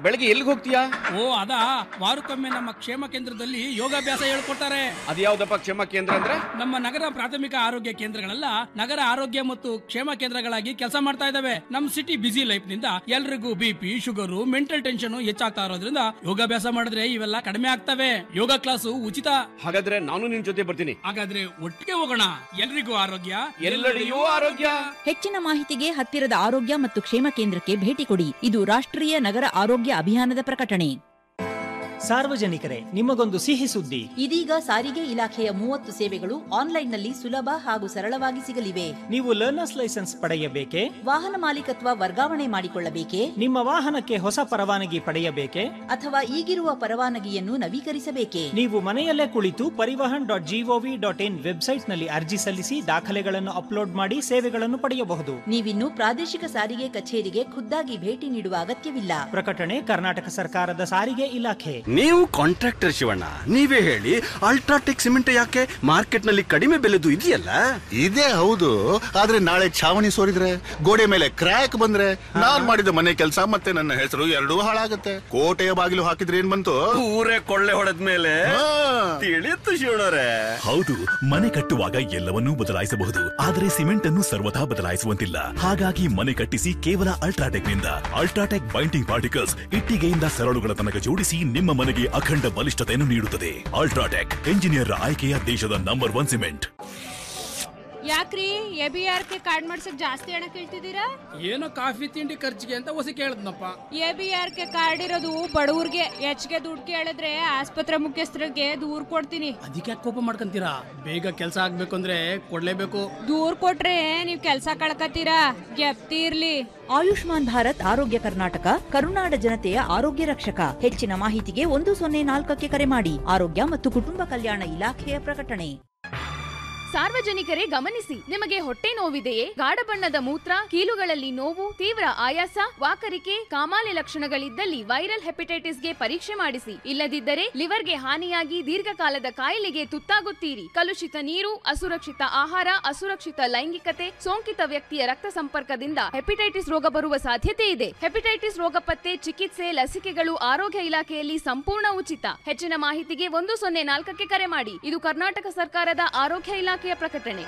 ಬೆಳಗ್ಗೆ ಎಲ್ಲಿಗೆ ಹೋಗ್ತೀಯಾ ಓ ಅದಾ ವಾರಕ್ಕೊಮ್ಮೆ ನಮ್ಮ ಕ್ಷೇಮ ಕೇಂದ್ರದಲ್ಲಿ ಯೋಗಾಭ್ಯಾಸ ಹೇಳ್ಕೊಡ್ತಾರೆ ಅದ್ಯಾವ್ದಪ್ಪ ಕ್ಷೇಮ ಕೇಂದ್ರ ಅಂದ್ರೆ ನಮ್ಮ ನಗರ ಪ್ರಾಥಮಿಕ ಆರೋಗ್ಯ ಕೇಂದ್ರಗಳೆಲ್ಲ ನಗರ ಆರೋಗ್ಯ ಮತ್ತು ಕ್ಷೇಮ ಕೇಂದ್ರಗಳಾಗಿ ಕೆಲಸ ಮಾಡ್ತಾ ಇದಾವೆ ನಮ್ ಸಿಟಿ ಬಿಸಿ ಲೈಫ್ ನಿಂದ ಎಲ್ರಿಗೂ ಬಿಪಿ ಶುಗರು ಮೆಂಟಲ್ ಟೆನ್ಷನ್ ಹೆಚ್ಚಾಗ್ತಾ ಇರೋದ್ರಿಂದ ಯೋಗಾಭ್ಯಾಸ ಮಾಡಿದ್ರೆ ಇವೆಲ್ಲ ಕಡಿಮೆ ಆಗ್ತವೆ ಯೋಗ ಕ್ಲಾಸು ಉಚಿತ ಹಾಗಾದ್ರೆ ನಾನು ನಿನ್ ಜೊತೆ ಬರ್ತೀನಿ ಹಾಗಾದ್ರೆ ಒಟ್ಟಿಗೆ ಹೋಗೋಣ ಎಲ್ರಿಗೂ ಆರೋಗ್ಯ ಎಲ್ಲೆಡೆಯೂ ಆರೋಗ್ಯ ಹೆಚ್ಚಿನ ಮಾಹಿತಿಗೆ ಹತ್ತಿರದ ಆರೋಗ್ಯ ಮತ್ತು ಕ್ಷೇಮ ಕೇಂದ್ರಕ್ಕೆ ಭೇಟಿ ಕೊಡಿ ಇದು ರಾಷ್ಟ್ರೀಯ ನಗರ ಆರೋಗ್ಯ ಅಭಿಯಾನದ ಪ್ರಕಟಣೆ ಸಾರ್ವಜನಿಕರೇ ನಿಮಗೊಂದು ಸಿಹಿ ಸುದ್ದಿ ಇದೀಗ ಸಾರಿಗೆ ಇಲಾಖೆಯ ಮೂವತ್ತು ಸೇವೆಗಳು ಆನ್ಲೈನ್ನಲ್ಲಿ ಸುಲಭ ಹಾಗೂ ಸರಳವಾಗಿ ಸಿಗಲಿವೆ ನೀವು ಲರ್ನರ್ಸ್ ಲೈಸೆನ್ಸ್ ಪಡೆಯಬೇಕೇ ವಾಹನ ಮಾಲೀಕತ್ವ ವರ್ಗಾವಣೆ ಮಾಡಿಕೊಳ್ಳಬೇಕೇ ನಿಮ್ಮ ವಾಹನಕ್ಕೆ ಹೊಸ ಪರವಾನಗಿ ಪಡೆಯಬೇಕೇ ಅಥವಾ ಈಗಿರುವ ಪರವಾನಗಿಯನ್ನು ನವೀಕರಿಸಬೇಕೇ ನೀವು ಮನೆಯಲ್ಲೇ ಕುಳಿತು Parivahan dot G O V dot in ವೆಬ್ಸೈಟ್ನಲ್ಲಿ ಅರ್ಜಿ ಸಲ್ಲಿಸಿ ದಾಖಲೆಗಳನ್ನು ಅಪ್ಲೋಡ್ ಮಾಡಿ ಸೇವೆಗಳನ್ನು ಪಡೆಯಬಹುದು ನೀವಿನ್ನು ಪ್ರಾದೇಶಿಕ ಸಾರಿಗೆ ಕಚೇರಿಗೆ ಖುದ್ದಾಗಿ ಭೇಟಿ ನೀಡುವ ಅಗತ್ಯವಿಲ್ಲ ಪ್ರಕಟಣೆ ಕರ್ನಾಟಕ ಸರ್ಕಾರದ ಸಾರಿಗೆ ಇಲಾಖೆ ನೀವು ಕಾಂಟ್ರಾಕ್ಟರ್ ಶಿವಣ್ಣ ನೀವೇ ಹೇಳಿ ಅಲ್ಟ್ರಾಟೆಕ್ ಸಿಮೆಂಟ್ ಯಾಕೆ ಮಾರ್ಕೆಟ್ ನಲ್ಲಿ ಕಡಿಮೆ ಬೆಲೆದು ಇದೆಯಲ್ಲ ಇದೇ ಹೌದು ಆದ್ರೆ ನಾಳೆ ಛಾವಣಿ ಸೋರಿದ್ರೆ ಗೋಡೆ ಮೇಲೆ ಕ್ರ್ಯಾಕ್ ಬಂದ್ರೆ ನಾನ್ ಮಾಡಿದ ಮನೆ ಕೆಲಸ ಮತ್ತೆ ನನ್ನ ಹೆಸರು ಎರಡೂ ಹಾಳಾಗತ್ತೆ ಕೋಟೆಯ ಬಾಗಿಲು ಹಾಕಿದ್ರೆ ಏನ್ ಬಂತು ಊರೇ ಕೊಳ್ಳೆ ಹೊಡೆದ ಮೇಲೆ ಹಾ. ತಿಳಿಯುತ್ತು ಶಿವಣ್ಣರೇ ಹೌದು ಮನೆ ಕಟ್ಟುವಾಗ ಎಲ್ಲವನ್ನೂ ಬದಲಾಯಿಸಬಹುದು ಆದರೆ ಸಿಮೆಂಟ್ ಅನ್ನು ಸರ್ವಥಾ ಬದಲಾಯಿಸುವಂತಿಲ್ಲ ಹಾಗಾಗಿ ಮನೆ ಕಟ್ಟಿಸಿ ಕೇವಲ ಅಲ್ಟ್ರಾಟೆಕ್ ನಿಂದ ಅಲ್ಟ್ರಾಟೆಕ್ ಬೈಂಡಿಂಗ್ ಪಾರ್ಟಿಕಲ್ಸ್ ಇಟ್ಟಿಗೆಯಿಂದ ಸರಳುಗಳ ತನಕ ಜೋಡಿಸಿ ನಿಮ್ಮ ಮನೆಗೆ ಅಖಂಡ ಬಲಿಷ್ಠತೆಯನ್ನು ನೀಡುತ್ತದೆ ಅಲ್ಟ್ರಾಟೆಕ್ ಎಂಜಿನಿಯರ್ ಆಯ್ಕೆಯ ದೇಶದ ನಂಬರ್ ಒನ್ ಸಿಮೆಂಟ್ ಯಾಕ್ರಿ A B R K card ಮಾಡ್ಸಕ್ ಜಾಸ್ತಿ ಹಣ ಕೇಳ್ತಿದ್ದೀರಾ ಏನೋ ಕಾಫಿ ತಿಂಡಿ ಖರ್ಚಿಗೆ ಅಂತ ಹೊಸ ಕೇಳದ್ನಪ್ಪ A B R K card ಇರೋದು ಬಡವ್ರಿಗೆ ಹೆಚ್ಚಿಗೆ ದುಡ್ಡು ಕೇಳಿದ್ರೆ ಆಸ್ಪತ್ರೆ ಮುಖ್ಯಸ್ಥರಿಗೆ ದೂರ್ ಕೊಡ್ತೀನಿ ಅದಕ್ಕೆ ಕೋಪ ಮಾಡ್ಕೊಂತೀರಾ ಬೇಗ ಕೆಲಸ ಆಗ್ಬೇಕು ಅಂದ್ರೆ ಕೊಡ್ಲೇಬೇಕು ದೂರ್ ಕೊಟ್ರೆ ನೀವ್ ಕೆಲ್ಸ ಕಳ್ಕತ್ತೀರಾ ಗೆಪ್ತಿ ಇರ್ಲಿ ಆಯುಷ್ಮಾನ್ ಭಾರತ್ ಆರೋಗ್ಯ ಕರ್ನಾಟಕ ಕರುನಾಡ ಜನತೆಯ ಆರೋಗ್ಯ ರಕ್ಷಕ ಹೆಚ್ಚಿನ ಮಾಹಿತಿಗೆ ಒಂದು ಸೊನ್ನೆ ನಾಲ್ಕಕ್ಕೆ ಕರೆ ಮಾಡಿ ಆರೋಗ್ಯ ಮತ್ತು ಕುಟುಂಬ ಕಲ್ಯಾಣ ಇಲಾಖೆಯ ಪ್ರಕಟಣೆ ಸಾರ್ವಜನಿಕರೇ ಗಮನಿಸಿ ನಿಮಗೆ ಹೊಟ್ಟೆ ನೋವಿದೆಯೇ ಗಾಢ ಬಣ್ಣದ ಮೂತ್ರ ಕೀಲುಗಳಲ್ಲಿ ನೋವು ತೀವ್ರ ಆಯಾಸ ವಾಕರಿಕೆ ಕಾಮಾಲೆ ಲಕ್ಷಣಗಳಿದ್ದಲ್ಲಿ ವೈರಲ್ ಹೆಪಟೈಟಿಸ್ಗೆ ಪರೀಕ್ಷೆ ಮಾಡಿಸಿ ಇಲ್ಲದಿದ್ದರೆ ಲಿವರ್ಗೆ ಹಾನಿಯಾಗಿ ದೀರ್ಘಕಾಲದ ಕಾಯಿಲೆಗೆ ತುತ್ತಾಗುತ್ತೀರಿ ಕಲುಷಿತ ನೀರು ಅಸುರಕ್ಷಿತ ಆಹಾರ ಅಸುರಕ್ಷಿತ ಲೈಂಗಿಕತೆ ಸೋಂಕಿತ ವ್ಯಕ್ತಿಯ ರಕ್ತ ಸಂಪರ್ಕದಿಂದ ಹೆಪಟೈಟಿಸ್ ರೋಗ ಬರುವ ಸಾಧ್ಯತೆ ಇದೆ ಹೆಪಟೈಟಿಸ್ ರೋಗ ಪತ್ತೆ ಚಿಕಿತ್ಸೆ ಲಸಿಕೆಗಳು ಆರೋಗ್ಯ ಇಲಾಖೆಯಲ್ಲಿ ಸಂಪೂರ್ಣ ಉಚಿತ ಹೆಚ್ಚಿನ ಮಾಹಿತಿಗೆ ಒಂದು ಸೊನ್ನೆ ನಾಲ್ಕಕ್ಕೆ ಕರೆ ಮಾಡಿ ಇದು ಕರ್ನಾಟಕ ಸರ್ಕಾರದ ಆರೋಗ್ಯ ಇಲಾಖೆಯ ಪ್ರಕಟಣೆ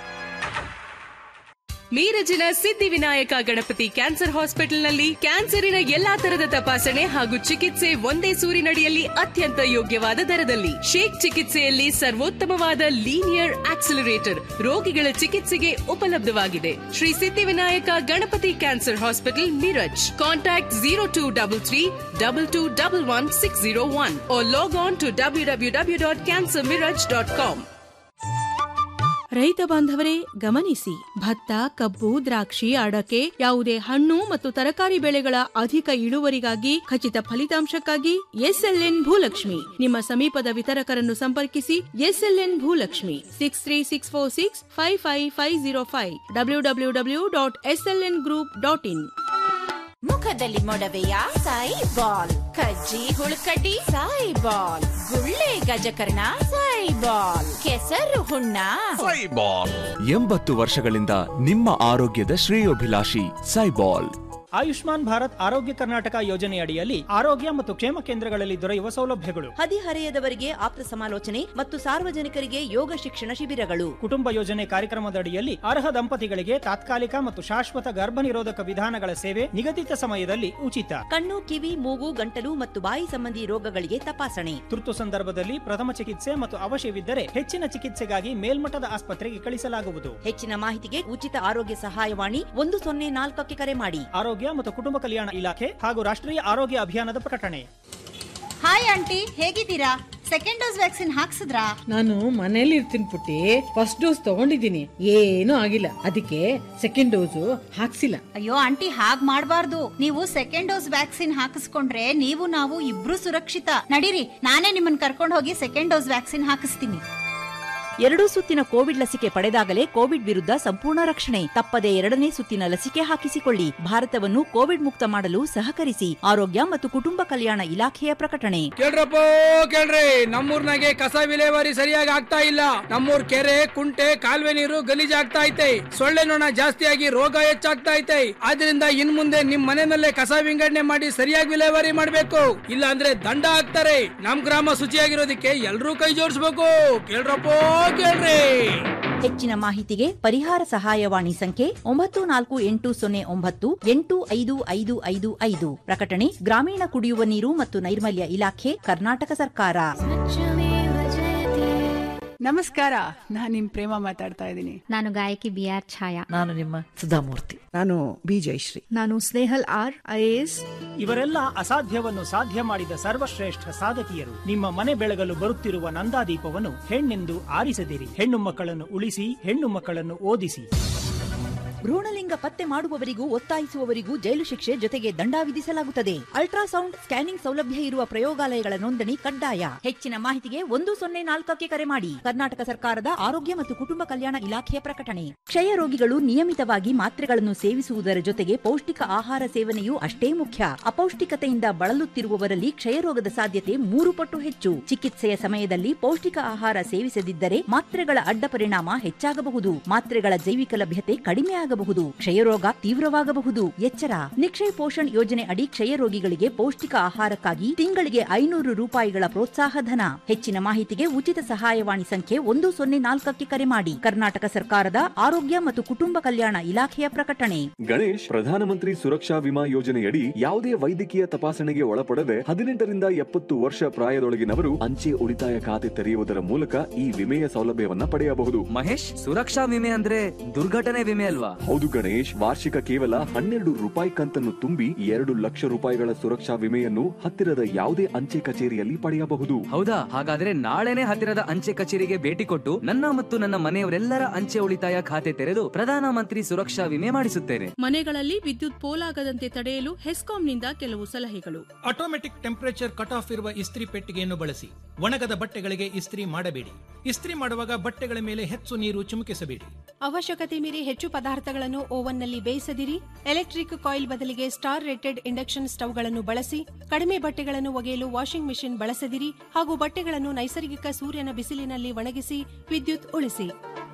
ಮೀರಜಿನ ಸಿದ್ಧಿವಿನಾಯಕ ಗಣಪತಿ ಕ್ಯಾನ್ಸರ್ ಹಾಸ್ಪಿಟಲ್ನಲ್ಲಿ ಕ್ಯಾನ್ಸರಿನ ಎಲ್ಲಾ ತರದ ತಪಾಸಣೆ ಹಾಗೂ ಚಿಕಿತ್ಸೆ ಒಂದೇ ಸೂರಿನಡಿಯಲ್ಲಿ ಅತ್ಯಂತ ಯೋಗ್ಯವಾದ ದರದಲ್ಲಿ ಶೇಕ್ ಚಿಕಿತ್ಸೆಯಲ್ಲಿ ಸರ್ವೋತ್ತಮವಾದ ಲೀನಿಯರ್ ಆಕ್ಸಿಲರೇಟರ್ ರೋಗಿಗಳ ಚಿಕಿತ್ಸೆಗೆ ಉಪಲಬ್ಧವಾಗಿದೆ Shri Siddhivinayak Ganapati cancer hospital Miraj contact zero two double three double two double one six zero one log on to W W W dot cancer Miraj dot com ರೈತ ಬಾಂಧವರೇ ಗಮನಿಸಿ ಭತ್ತ ಕಬ್ಬು ದ್ರಾಕ್ಷಿ ಅಡಕೆ ಯಾವುದೇ ಹಣ್ಣು ಮತ್ತು ತರಕಾರಿ ಬೆಳೆಗಳ ಅಧಿಕ ಇಳುವರಿಗಾಗಿ ಖಚಿತ ಫಲಿತಾಂಶಕ್ಕಾಗಿ ಎಸ್ಎಲ್ಎನ್ ಭೂಲಕ್ಷ್ಮಿ ನಿಮ್ಮ ಸಮೀಪದ ವಿತರಕರನ್ನು ಸಂಪರ್ಕಿಸಿ SLN Bhulakshmi six three six four six five five five zero five W W W dot SLN group dot in ಮುಖದಲ್ಲಿ ಮೊಡವೆಯ ಸಾಯಿ ಬಾಲ್ ಕಜ್ಜಿ ಹುಳುಕಡ್ಡಿ ಸಾಯಿ ಬಾಲ್ ಗುಳ್ಳೆ ಗಜಕರ್ಣ ಸಾಯಿ ಬಾಲ್ ಕೆಸರು ಹುಣ್ಣ ಎಂಬತ್ತು ವರ್ಷಗಳಿಂದ ನಿಮ್ಮ ಆರೋಗ್ಯದ ಶ್ರೇಯೋಭಿಲಾಷಿ ಸೈಬಾಲ್ ಆಯುಷ್ಮಾನ್ ಭಾರತ್ ಆರೋಗ್ಯ ಕರ್ನಾಟಕ ಯೋಜನೆ ಅಡಿಯಲ್ಲಿ ಆರೋಗ್ಯ ಮತ್ತು ಕ್ಷೇಮ ಕೇಂದ್ರಗಳಲ್ಲಿ ದೊರೆಯುವ ಸೌಲಭ್ಯಗಳು ಹದಿಹರೆಯದವರಿಗೆ ಆಪ್ತ ಸಮಾಲೋಚನೆ ಮತ್ತು ಸಾರ್ವಜನಿಕರಿಗೆ ಯೋಗ ಶಿಕ್ಷಣ ಶಿಬಿರಗಳು ಕುಟುಂಬ ಯೋಜನೆ ಕಾರ್ಯಕ್ರಮದ ಅಡಿಯಲ್ಲಿ ಅರ್ಹ ದಂಪತಿಗಳಿಗೆ ತಾತ್ಕಾಲಿಕ ಮತ್ತು ಶಾಶ್ವತ ಗರ್ಭ ನಿರೋಧಕ ವಿಧಾನಗಳ ಸೇವೆ ನಿಗದಿತ ಸಮಯದಲ್ಲಿ ಉಚಿತ ಕಣ್ಣು ಕಿವಿ ಮೂಗು ಗಂಟಲು ಮತ್ತು ಬಾಯಿ ಸಂಬಂಧಿ ರೋಗಗಳಿಗೆ ತಪಾಸಣೆ ತುರ್ತು ಸಂದರ್ಭದಲ್ಲಿ ಪ್ರಥಮ ಚಿಕಿತ್ಸೆ ಮತ್ತು ಅವಶ್ಯವಿದ್ದರೆ ಹೆಚ್ಚಿನ ಚಿಕಿತ್ಸೆಗಾಗಿ ಮೇಲ್ಮಟ್ಟದ ಆಸ್ಪತ್ರೆಗೆ ಕಳಿಸಲಾಗುವುದು ಹೆಚ್ಚಿನ ಮಾಹಿತಿಗೆ ಉಚಿತ ಆರೋಗ್ಯ ಸಹಾಯವಾಣಿ ಒಂದು ಸೊನ್ನೆ ನಾಲ್ಕಕ್ಕೆ ಕರೆ ಮಾಡಿ ಆರೋಗ್ಯ ಮತ್ತು ಕುಟುಂಬ ಕಲ್ಯಾಣ ಇಲಾಖೆ ಹಾಗೂ ರಾಷ್ಟ್ರೀಯ ಆರೋಗ್ಯ ಅಭಿಯಾನದ ಪ್ರಕಟಣೆ ಹಾಯ್ ಆಂಟಿ ಹೇಗಿದ್ದೀರಾ ಸೆಕೆಂಡ್ ಡೋಸ್ ವ್ಯಾಕ್ಸಿನ್ ಹಾಕ್ಸಿದ್ರಾ ನಾನು ಮನೇಲಿ ಇರ್ತೀನಿ ಪುಟ್ಟಿ ಫಸ್ಟ್ ಡೋಸ್ ತಗೊಂಡಿದ್ದೀನಿ ಏನೂ ಆಗಿಲ್ಲ ಅದಕ್ಕೆ ಸೆಕೆಂಡ್ ಡೋಸು ಹಾಕ್ಸಿಲ್ಲ ಅಯ್ಯೋ ಆಂಟಿ ಹಾಗ್ ಮಾಡ್ಬಾರ್ದು ನೀವು ಸೆಕೆಂಡ್ ಡೋಸ್ ವ್ಯಾಕ್ಸಿನ್ ಹಾಕಿಸ್ಕೊಂಡ್ರೆ ನೀವು ನಾವು ಇಬ್ರು ಸುರಕ್ಷಿತ ನಡೀರಿ ನಾನೇ ನಿಮ್ಮನ್ನ ಕರ್ಕೊಂಡು ಹೋಗಿ ಸೆಕೆಂಡ್ ಡೋಸ್ ವ್ಯಾಕ್ಸಿನ್ ಹಾಕಿಸ್ತೀನಿ ಎರಡೂ ಸುತ್ತಿನ ಕೋವಿಡ್ ಲಸಿಕೆ ಪಡೆದಾಗಲೇ ಕೋವಿಡ್ ವಿರುದ್ಧ ಸಂಪೂರ್ಣ ರಕ್ಷಣೆ ತಪ್ಪದೆ ಎರಡನೇ ಸುತ್ತಿನ ಲಸಿಕೆ ಹಾಕಿಸಿಕೊಳ್ಳಿ ಭಾರತವನ್ನು ಕೋವಿಡ್ ಮುಕ್ತ ಮಾಡಲು ಸಹಕರಿಸಿ ಆರೋಗ್ಯ ಮತ್ತು ಕುಟುಂಬ ಕಲ್ಯಾಣ ಇಲಾಖೆಯ ಪ್ರಕಟಣೆ ಕೇಳ್ರಪ್ಪ ಕೇಳ್ರಿ ನಮ್ಮೂರ್ನಾಗೆ ಕಸ ವಿಲೇವಾರಿ ಸರಿಯಾಗಿ ಆಗ್ತಾ ಇಲ್ಲ ನಮ್ಮೂರ್ ಕೆರೆ ಕುಂಟೆ ಕಾಲುವೆ ನೀರು ಗಲೀಜಾಗ್ತಾ ಐತೆ ಸೊಳ್ಳೆ ನೊಣ ಜಾಸ್ತಿಯಾಗಿ ರೋಗ ಹೆಚ್ಚಾಗ್ತಾ ಐತೆ ಆದ್ರಿಂದ ಇನ್ ಮುಂದೆ ನಿಮ್ ಮನೆಯಲ್ಲೇ ಕಸ ವಿಂಗಡಣೆ ಮಾಡಿ ಸರಿಯಾಗಿ ವಿಲೇವಾರಿ ಮಾಡ್ಬೇಕು ಇಲ್ಲ ಅಂದ್ರೆ ದಂಡ ಹಾಕ್ತಾರೆ ನಮ್ ಗ್ರಾಮ ಶುಚಿಯಾಗಿರೋದಕ್ಕೆ ಎಲ್ರೂ ಕೈ ಜೋಡಿಸ್ಬೇಕು ಕೇಳ್ರಪ್ಪ ಕೇಳ್ರಿ ಹೆಚ್ಚಿನ ಮಾಹಿತಿಗೆ ಪರಿಹಾರ ಸಹಾಯವಾಣಿ ಸಂಖ್ಯೆ ಒಂಬತ್ತು ನಾಲ್ಕು ಎಂಟು ಸೊನ್ನೆ ಒಂಬತ್ತು ಎಂಟು ಐದು ಐದು ಐದು ಐದು ಪ್ರಕಟಣೆ ಗ್ರಾಮೀಣ ಕುಡಿಯುವ ನೀರು ಮತ್ತು ನೈರ್ಮಲ್ಯ ಇಲಾಖೆ ಕರ್ನಾಟಕ ಸರ್ಕಾರ ನಮಸ್ಕಾರ ನಾನು ನಿಮ್ ಪ್ರೇಮ ಮಾತಾಡ್ತಾ ಇದ್ದೀನಿ ನಾನು ಗಾಯಕಿ ಬಿ ಆರ್ ಛಾಯಾ ನಾನು ನಿಮ್ಮ ಸುಧಾಮೂರ್ತಿ ನಾನು ಬಿ ಜಯಶ್ರೀ ನಾನು ಸ್ನೇಹಲ್ ಆರ್ ಐಎಎಸ್ ಇವರೆಲ್ಲ ಅಸಾಧ್ಯವನ್ನು ಸಾಧ್ಯ ಮಾಡಿದ ಸರ್ವಶ್ರೇಷ್ಠ ಸಾಧಕಿಯರು ನಿಮ್ಮ ಮನೆ ಬೆಳಗಲು ಬರುತ್ತಿರುವ ನಂದಾದೀಪವನ್ನು ಹೆಣ್ಣೆಂದು ಆರಿಸದಿರಿ ಹೆಣ್ಣು ಮಕ್ಕಳನ್ನು ಉಳಿಸಿ ಹೆಣ್ಣು ಮಕ್ಕಳನ್ನು ಓದಿಸಿ ಭ್ರೂಣಲಿಂಗ ಪತ್ತೆ ಮಾಡುವವರಿಗೂ ಒತ್ತಾಯಿಸುವವರಿಗೂ ಜೈಲು ಶಿಕ್ಷೆ ಜೊತೆಗೆ ದಂಡ ವಿಧಿಸಲಾಗುತ್ತದೆ ಅಲ್ಟ್ರಾಸೌಂಡ್ ಸ್ಕ್ಯಾನಿಂಗ್ ಸೌಲಭ್ಯ ಇರುವ ಪ್ರಯೋಗಾಲಯಗಳ ನೋಂದಣಿ ಕಡ್ಡಾಯ ಹೆಚ್ಚಿನ ಮಾಹಿತಿಗೆ ಒಂದು ಸೊನ್ನೆ ನಾಲ್ಕಕ್ಕೆ ಕರೆ ಮಾಡಿ ಕರ್ನಾಟಕ ಸರ್ಕಾರದ ಆರೋಗ್ಯ ಮತ್ತು ಕುಟುಂಬ ಕಲ್ಯಾಣ ಇಲಾಖೆಯ ಪ್ರಕಟಣೆ ಕ್ಷಯ ರೋಗಿಗಳು ನಿಯಮಿತವಾಗಿ ಮಾತ್ರೆಗಳನ್ನು ಸೇವಿಸುವುದರ ಜೊತೆಗೆ ಪೌಷ್ಟಿಕ ಆಹಾರ ಸೇವನೆಯೂ ಅಷ್ಟೇ ಮುಖ್ಯ ಅಪೌಷ್ಟಿಕತೆಯಿಂದ ಬಳಲುತ್ತಿರುವವರಲ್ಲಿ ಕ್ಷಯರೋಗದ ಸಾಧ್ಯತೆ ಮೂರು ಪಟ್ಟು ಹೆಚ್ಚು ಚಿಕಿತ್ಸೆಯ ಸಮಯದಲ್ಲಿ ಪೌಷ್ಟಿಕ ಆಹಾರ ಸೇವಿಸದಿದ್ದರೆ ಮಾತ್ರೆಗಳ ಅಡ್ಡ ಪರಿಣಾಮ ಹೆಚ್ಚಾಗಬಹುದು ಮಾತ್ರೆಗಳ ಜೈವಿಕ ಲಭ್ಯತೆ ಕಡಿಮೆ ಆಗಬಹುದು ಕ್ಷಯರೋಗ ತೀವ್ರವಾಗಬಹುದು ಎಚ್ಚರ ನಿಕ್ಷಯ್ ಪೋಷಣ್ ಯೋಜನೆ ಅಡಿ ಕ್ಷಯ ರೋಗಿಗಳಿಗೆ ಪೌಷ್ಟಿಕ ಆಹಾರಕ್ಕಾಗಿ ತಿಂಗಳಿಗೆ ಐನೂರು ರೂಪಾಯಿಗಳ ಪ್ರೋತ್ಸಾಹ ಧನ ಹೆಚ್ಚಿನ ಮಾಹಿತಿಗೆ ಉಚಿತ ಸಹಾಯವಾಣಿ ಸಂಖ್ಯೆ ಒಂದು ಸೊನ್ನೆ ನಾಲ್ಕಕ್ಕೆ ಕರೆ ಮಾಡಿ ಕರ್ನಾಟಕ ಸರ್ಕಾರದ ಆರೋಗ್ಯ ಮತ್ತು ಕುಟುಂಬ ಕಲ್ಯಾಣ ಇಲಾಖೆಯ ಪ್ರಕಟಣೆ ಗಣೇಶ್ ಪ್ರಧಾನಮಂತ್ರಿ ಸುರಕ್ಷಾ ವಿಮಾ ಯೋಜನೆಯಡಿ ಯಾವುದೇ ವೈದ್ಯಕೀಯ ತಪಾಸಣೆಗೆ ಒಳಪಡದೆ ಹದಿನೆಂಟರಿಂದ ಎಪ್ಪತ್ತು ವರ್ಷ ಪ್ರಾಯದೊಳಗಿನವರು ಅಂಚೆ ಉಳಿತಾಯ ಖಾತೆ ತೆರೆಯುವುದರ ಮೂಲಕ ಈ ವಿಮೆಯ ಸೌಲಭ್ಯವನ್ನ ಪಡೆಯಬಹುದು ಮಹೇಶ್ ಸುರಕ್ಷಾ ವಿಮೆ ಅಂದ್ರೆ ದುರ್ಘಟನೆ ವಿಮೆ ಅಲ್ವಾ ಹೌದು ಗಣೇಶ್ ವಾರ್ಷಿಕ ಕೇವಲ ಹನ್ನೆರಡು ರೂಪಾಯಿ ಕಂತನ್ನು ತುಂಬಿ ಎರಡು ಲಕ್ಷ ರೂಪಾಯಿಗಳ ಸುರಕ್ಷಾ ವಿಮೆಯನ್ನು ಹತ್ತಿರದ ಯಾವುದೇ ಅಂಚೆ ಕಚೇರಿಯಲ್ಲಿ ಪಡೆಯಬಹುದು ಹೌದಾ ಹಾಗಾದ್ರೆ ನಾಳೆನೆ ಹತ್ತಿರದ ಅಂಚೆ ಕಚೇರಿಗೆ ಭೇಟಿ ಕೊಟ್ಟು ನನ್ನ ಮತ್ತು ನನ್ನ ಮನೆಯವರೆಲ್ಲರ ಅಂಚೆ ಉಳಿತಾಯ ಖಾತೆ ತೆರೆದು ಪ್ರಧಾನಮಂತ್ರಿ ಸುರಕ್ಷಾ ವಿಮೆ ಮಾಡಿಸುತ್ತೇನೆ ಮನೆಗಳಲ್ಲಿ ವಿದ್ಯುತ್ ಪೋಲಾಗದಂತೆ ತಡೆಯಲು ಹೆಸ್ಕಾಂನಿಂದ ಕೆಲವು ಸಲಹೆಗಳು ಆಟೋಮೆಟಿಕ್ ಟೆಂಪರೇಚರ್ ಕಟ್ ಆಫ್ ಇರುವ ಇಸ್ತ್ರಿ ಪೆಟ್ಟಿಗೆಯನ್ನು ಬಳಸಿ ಒಣಗದ ಬಟ್ಟೆಗಳಿಗೆ ಇಸ್ತ್ರಿ ಮಾಡಬೇಡಿ ಇಸ್ತ್ರಿ ಮಾಡುವಾಗ ಬಟ್ಟೆಗಳ ಮೇಲೆ ಹೆಚ್ಚು ನೀರು ಚಿಮುಕಿಸಬೇಡಿ ಅವಶ್ಯಕತೆ ಮೀರಿ ಹೆಚ್ಚು ಪದಾರ್ಥಗಳನ್ನು ಓವನ್ನಲ್ಲಿ ಬೇಯಿಸದಿರಿ ಎಲೆಕ್ಟ್ರಿಕ್ ಕಾಯಿಲ್ ಬದಲಿಗೆ ಸ್ಟಾರ್ ರೇಟೆಡ್ ಇಂಡಕ್ಷನ್ ಸ್ಟವ್ಗಳನ್ನು ಬಳಸಿ ಕಡಿಮೆ ಬಟ್ಟೆಗಳನ್ನು ಒಗೆಯಲು ವಾಷಿಂಗ್ ಮೆಷಿನ್ ಬಳಸದಿರಿ ಹಾಗೂ ಬಟ್ಟೆಗಳನ್ನು ನೈಸರ್ಗಿಕ ಸೂರ್ಯನ ಬಿಸಿಲಿನಲ್ಲಿ ಒಣಗಿಸಿ ವಿದ್ಯುತ್ ಉಳಿಸಿ